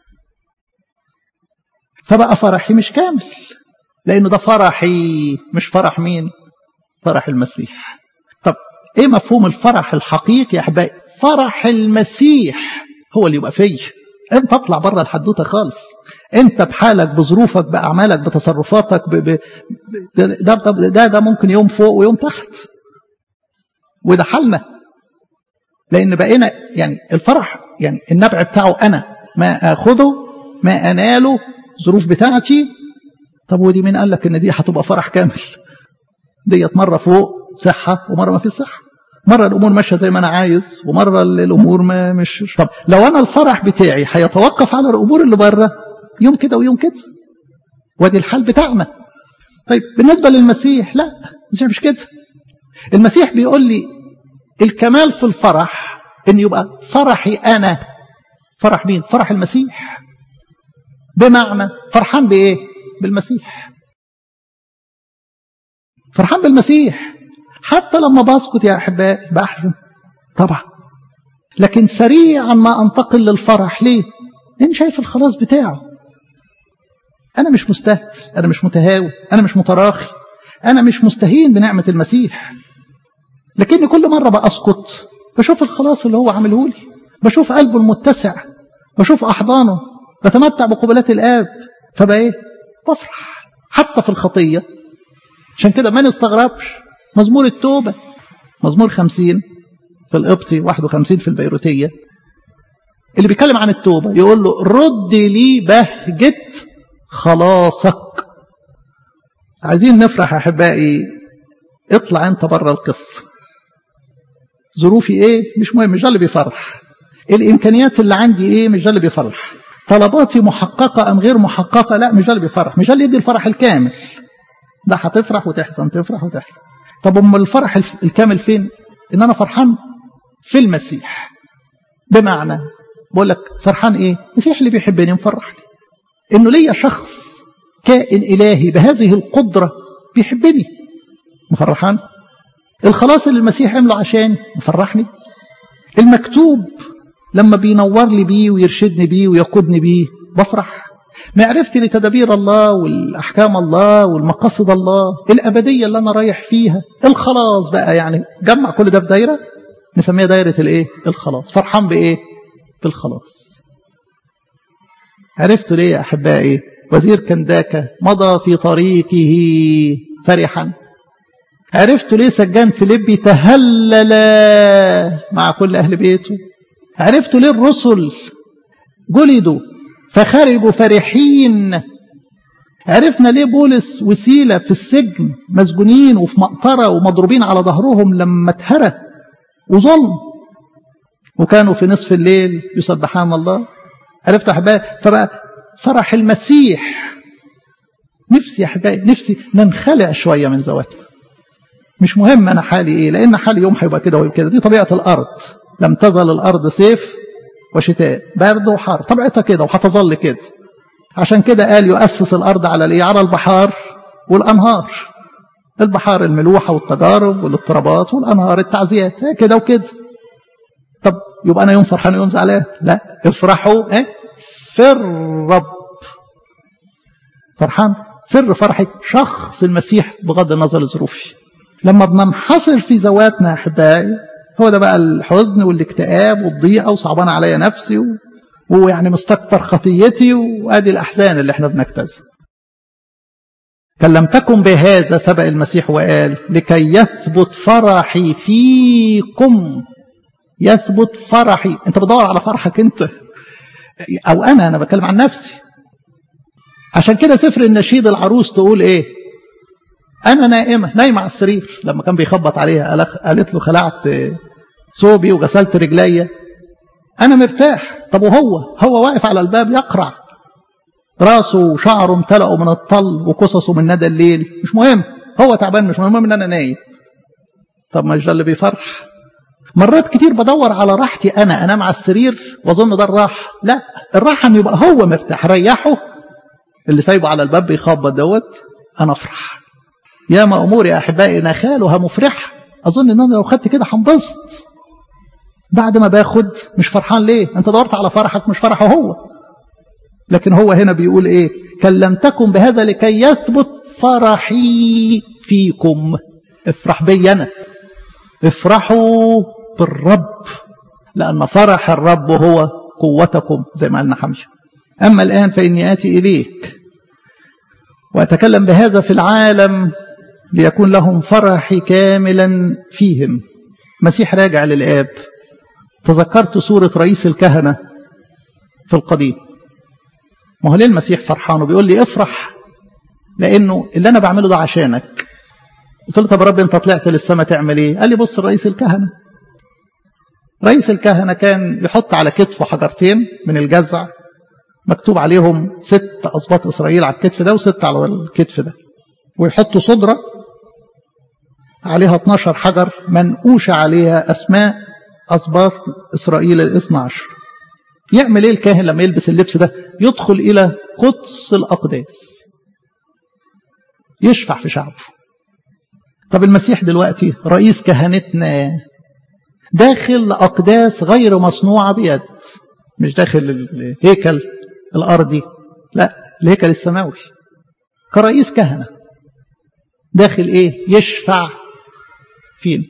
فبقى فرحي مش كامل لانه ده فرحي مش فرح مين؟ فرح المسيح طب ايه مفهوم الفرح الحقيقي يا احبائي؟ فرح المسيح هو اللي يبقى فيا انت اطلع بره الحدوته خالص انت بحالك بظروفك باعمالك بتصرفاتك ب... ب... ده, ده, ده ده ممكن يوم فوق ويوم تحت وده حالنا لان بقينا يعني الفرح يعني النبع بتاعه انا ما اخذه ما اناله ظروف بتاعتي طب ودي مين قال لك ان دي هتبقى فرح كامل ديت مره فوق صحه ومره ما فيش صحه مرة الأمور ماشية زي ما أنا عايز ومرة الأمور ما مش طب لو أنا الفرح بتاعي هيتوقف على الأمور اللي بره يوم كده ويوم كده وادي الحال بتاعنا طيب بالنسبة للمسيح لا مش مش كده المسيح بيقول لي الكمال في الفرح ان يبقى فرحي انا فرح مين فرح المسيح بمعنى فرحان بايه بالمسيح فرحان بالمسيح حتى لما بسقط يا احبائي بحزن طبعا لكن سريعا ما انتقل للفرح ليه لان شايف الخلاص بتاعه انا مش مستهتر انا مش متهاوي انا مش متراخي انا مش مستهين بنعمه المسيح لكني كل مره باسقط بشوف الخلاص اللي هو عامله لي بشوف قلبه المتسع بشوف احضانه بتمتع بقبلات الاب فبقى ايه بفرح حتى في الخطيه عشان كده ما نستغربش مزمور التوبة مزمور خمسين في القبطي 51 في البيروتية اللي بيتكلم عن التوبة يقول له رد لي بهجة خلاصك عايزين نفرح يا أحبائي اطلع انت بره القصة ظروفي ايه مش مهم مش ده اللي بيفرح الامكانيات اللي عندي ايه مش ده اللي بيفرح طلباتي محققة ام غير محققة لا مش ده اللي بيفرح مش ده اللي يدي الفرح الكامل ده هتفرح وتحزن تفرح وتحزن طب ام الفرح الكامل فين ان انا فرحان في المسيح بمعنى بقول لك فرحان ايه المسيح اللي بيحبني مفرحني انه ليا شخص كائن الهي بهذه القدره بيحبني مفرحان الخلاص اللي المسيح عمله عشاني مفرحني المكتوب لما بينور لي بيه ويرشدني بيه ويقودني بيه بفرح معرفتي لتدابير الله والأحكام الله والمقاصد الله الأبدية اللي أنا رايح فيها الخلاص بقى يعني جمع كل ده في دايرة نسميها دايرة الإيه؟ الخلاص فرحان بإيه؟ بالخلاص عرفتوا ليه يا أحبائي وزير كنداكة مضى في طريقه فرحا عرفتوا ليه سجان فيليبي تهلل مع كل أهل بيته عرفتوا ليه الرسل جلدوا فخرجوا فرحين عرفنا ليه بولس وسيلة في السجن مسجونين وفي مقطرة ومضروبين على ظهرهم لما اتهرى وظلم وكانوا في نصف الليل يسبحان الله عرفت يا احبائي فبقى فرح المسيح نفسي يا احبائي نفسي ننخلع شويه من ذواتنا مش مهم انا حالي ايه لان حالي يوم هيبقى كده وكده دي طبيعه الارض لم تزل الارض سيف وشتاء برد وحر طبيعتها كده وهتظل كده عشان كده قال يؤسس الارض على الايه على البحار والانهار البحار الملوحه والتجارب والاضطرابات والانهار التعزيات كده وكده طب يبقى انا يوم فرحان ويوم زعلان لا افرحوا ايه في الرب فرحان سر فرحي شخص المسيح بغض النظر لظروفي لما بننحصر في ذواتنا يا احبائي هو ده بقى الحزن والاكتئاب والضيقه وصعبان عليا نفسي و... ويعني مستكتر خطيتي وادي الاحزان اللي احنا بنجتازها كلمتكم بهذا سبق المسيح وقال لكي يثبت فرحي فيكم يثبت فرحي انت بدور على فرحك انت او انا انا بتكلم عن نفسي عشان كده سفر النشيد العروس تقول ايه انا نائمه نايمه على السرير لما كان بيخبط عليها قالت له خلعت ثوبي وغسلت رجليا انا مرتاح طب وهو هو واقف على الباب يقرع راسه وشعره امتلأوا من الطل وقصصه من ندى الليل مش مهم هو تعبان مش مهم ان انا نايم طب مش ده اللي بيفرح مرات كتير بدور على راحتي انا انام على السرير واظن ده الراحه لا الراحه ان يبقى هو مرتاح ريحه اللي سايبه على الباب بيخبط دوت انا افرح يا ما اموري يا احبائي نخالها مفرحه اظن ان انا لو خدت كده هنبسط بعد ما باخد مش فرحان ليه انت دورت على فرحك مش فرحه هو لكن هو هنا بيقول ايه كلمتكم بهذا لكي يثبت فرحي فيكم افرح بي انا افرحوا بالرب لان فرح الرب هو قوتكم زي ما قالنا حمشه اما الان فاني اتي اليك واتكلم بهذا في العالم ليكون لهم فرحي كاملا فيهم مسيح راجع للاب تذكرت صورة رئيس الكهنة في القديم ما هو ليه المسيح فرحان وبيقول لي افرح لانه اللي انا بعمله ده عشانك قلت له طب يا رب انت طلعت للسماء تعمل ايه قال لي بص رئيس الكهنه رئيس الكهنه كان يحط على كتفه حجرتين من الجزع مكتوب عليهم ست اسباط اسرائيل على الكتف ده وست على الكتف ده ويحط صدره عليها 12 حجر منقوش عليها اسماء اسباط اسرائيل الاثنى عشر يعمل ايه الكاهن لما يلبس اللبس ده يدخل الى قدس الاقداس يشفع في شعبه طب المسيح دلوقتي رئيس كهنتنا داخل اقداس غير مصنوعه بيد مش داخل الهيكل الارضي لا الهيكل السماوي كرئيس كهنه داخل ايه يشفع فينا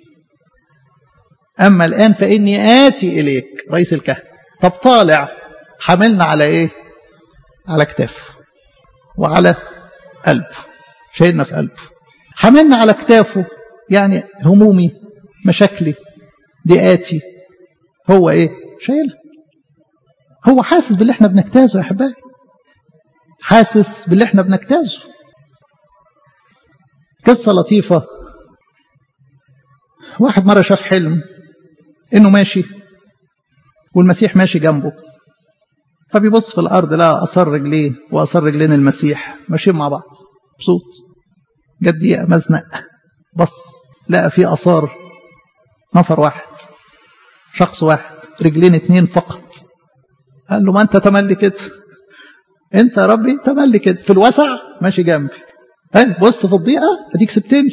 اما الان فاني اتي اليك رئيس الكهنه طب طالع حملنا على ايه على كتاف وعلى قلب شايلنا في قلبه حملنا على كتافه يعني همومي مشاكلي ضيقاتي هو ايه شايلها هو حاسس باللي احنا بنجتازه يا احبائي حاسس باللي احنا بنجتازه قصه لطيفه واحد مره شاف حلم انه ماشي والمسيح ماشي جنبه فبيبص في الارض لقى اثار رجليه واثار رجلين المسيح ماشيين مع بعض مبسوط جت دقيقه مزنق بص لقى في اثار نفر واحد شخص واحد رجلين اتنين فقط قال له ما انت تملي كده انت يا ربي تملي كده في الوسع ماشي جنبي ها بص في الضيقه اديك سبتني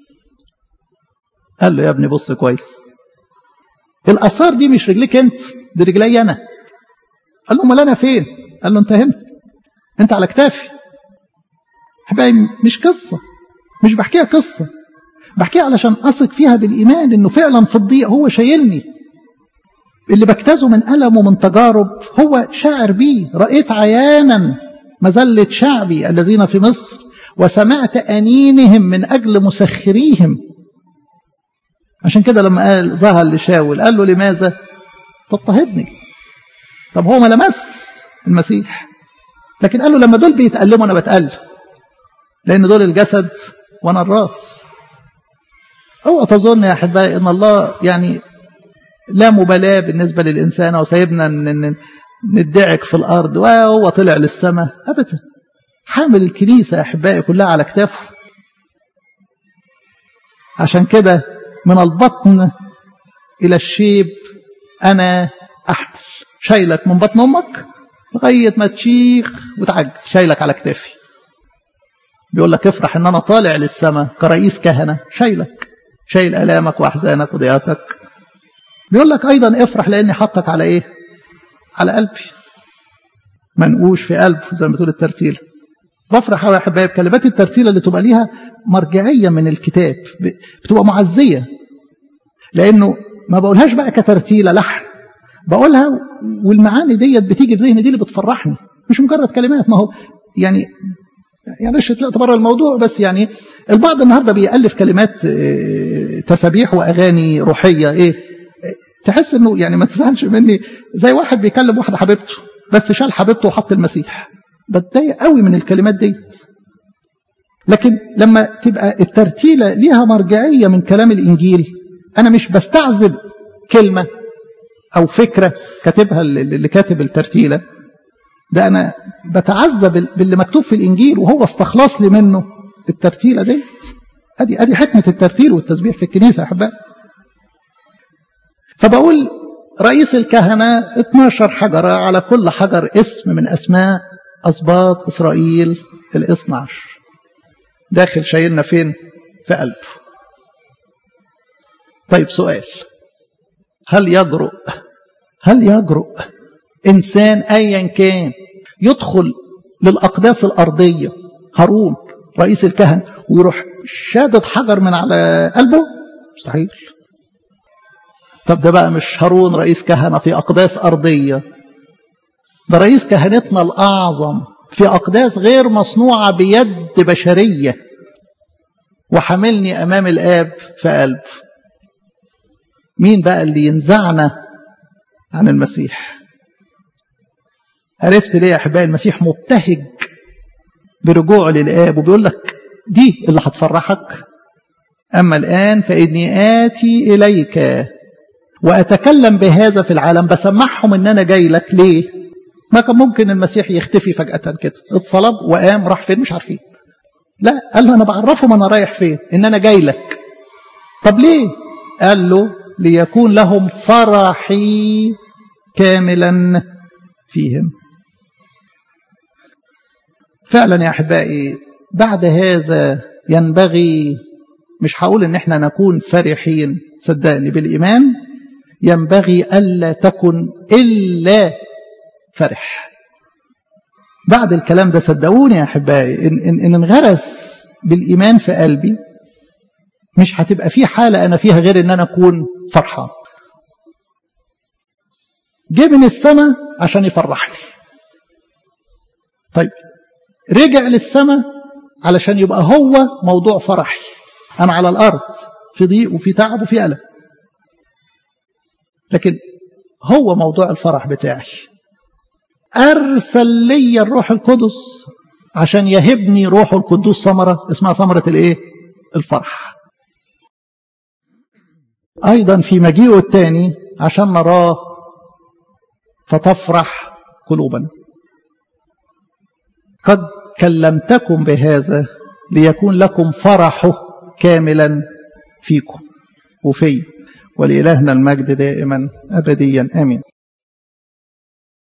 قال له يا ابني بص كويس الاثار دي مش رجليك انت دي رجلي انا قال له امال انا فين قال له انت هنا انت على كتافي حبايبي مش قصه مش بحكيها قصه بحكيها علشان اثق فيها بالايمان انه فعلا في الضيق هو شايلني اللي بجتازه من ألم ومن تجارب هو شاعر بيه رأيت عيانا مذلة شعبي الذين في مصر وسمعت أنينهم من أجل مسخريهم عشان كده لما قال ظهر لشاول قال له لماذا تضطهدني طب هو ما لمس المسيح لكن قال له لما دول بيتألموا أنا بتألم لأن دول الجسد وأنا الراس اوعى تظن يا أحبائي إن الله يعني لا مبالاة بالنسبة للإنسان أو سايبنا ندعك في الأرض وهو طلع للسماء أبدا حامل الكنيسة يا أحبائي كلها على كتافه عشان كده من البطن إلى الشيب أنا أحمل شايلك من بطن أمك لغاية ما تشيخ وتعجز شايلك على كتافي بيقول لك افرح ان انا طالع للسماء كرئيس كهنة شايلك شايل الامك واحزانك وضيقاتك بيقول لك ايضا افرح لاني حطك على ايه على قلبي منقوش في قلبه زي ما بتقول الترتيله بفرح قوي يا احبائي بكلمات الترتيله اللي تبقى ليها مرجعيه من الكتاب بتبقى معزيه لانه ما بقولهاش بقى كترتيله لحن بقولها والمعاني ديت بتيجي في ذهني دي اللي بتفرحني مش مجرد كلمات ما هو يعني يعني مش طلعت بره الموضوع بس يعني البعض النهارده بيألف كلمات تسابيح واغاني روحيه ايه تحس انه يعني ما تزعلش مني زي واحد بيكلم واحده حبيبته بس شال حبيبته وحط المسيح بتضايق قوي من الكلمات ديت لكن لما تبقى الترتيله ليها مرجعيه من كلام الانجيل انا مش بستعذب كلمه او فكره كاتبها اللي كاتب الترتيله ده انا بتعذب باللي مكتوب في الانجيل وهو استخلص لي منه الترتيله ديت ادي ادي حكمه الترتيل والتسبيح في الكنيسه يا احبائي فبقول رئيس الكهنه 12 حجره على كل حجر اسم من اسماء اسباط اسرائيل الاثنى عشر داخل شايلنا فين في قلبه طيب سؤال هل يجرؤ هل يجرؤ انسان ايا كان يدخل للاقداس الارضيه هارون رئيس الكهنه ويروح شادد حجر من على قلبه مستحيل طب ده بقى مش هارون رئيس كهنه في اقداس ارضيه ده رئيس كهنتنا الاعظم في اقداس غير مصنوعه بيد بشريه وحملني امام الاب في قلب مين بقى اللي ينزعنا عن المسيح عرفت ليه يا احبائي المسيح مبتهج برجوعه للاب وبيقول لك دي اللي هتفرحك اما الان فاني اتي اليك واتكلم بهذا في العالم بسمعهم ان انا جاي لك ليه ما كان ممكن المسيح يختفي فجاه كده اتصلب وقام راح فين مش عارفين لا قال له انا بعرفهم انا رايح فين ان انا جاي لك طب ليه قال له ليكون لهم فرحي كاملا فيهم فعلا يا احبائي بعد هذا ينبغي مش هقول ان احنا نكون فرحين صدقني بالايمان ينبغي الا تكن الا فرح بعد الكلام ده صدقوني يا احبائي ان, إن, إن انغرس بالايمان في قلبي مش هتبقى في حاله انا فيها غير ان انا اكون فرحان جه من السماء عشان يفرحني طيب رجع للسماء علشان يبقى هو موضوع فرحي انا على الارض في ضيق وفي تعب وفي الم لكن هو موضوع الفرح بتاعي ارسل لي الروح القدس عشان يهبني روح القدوس ثمره اسمها ثمره الايه الفرح ايضا في مجيئه الثاني عشان نراه فتفرح قلوبنا قد كلمتكم بهذا ليكون لكم فرحه كاملا فيكم وفي ولإلهنا المجد دائما أبديا آمين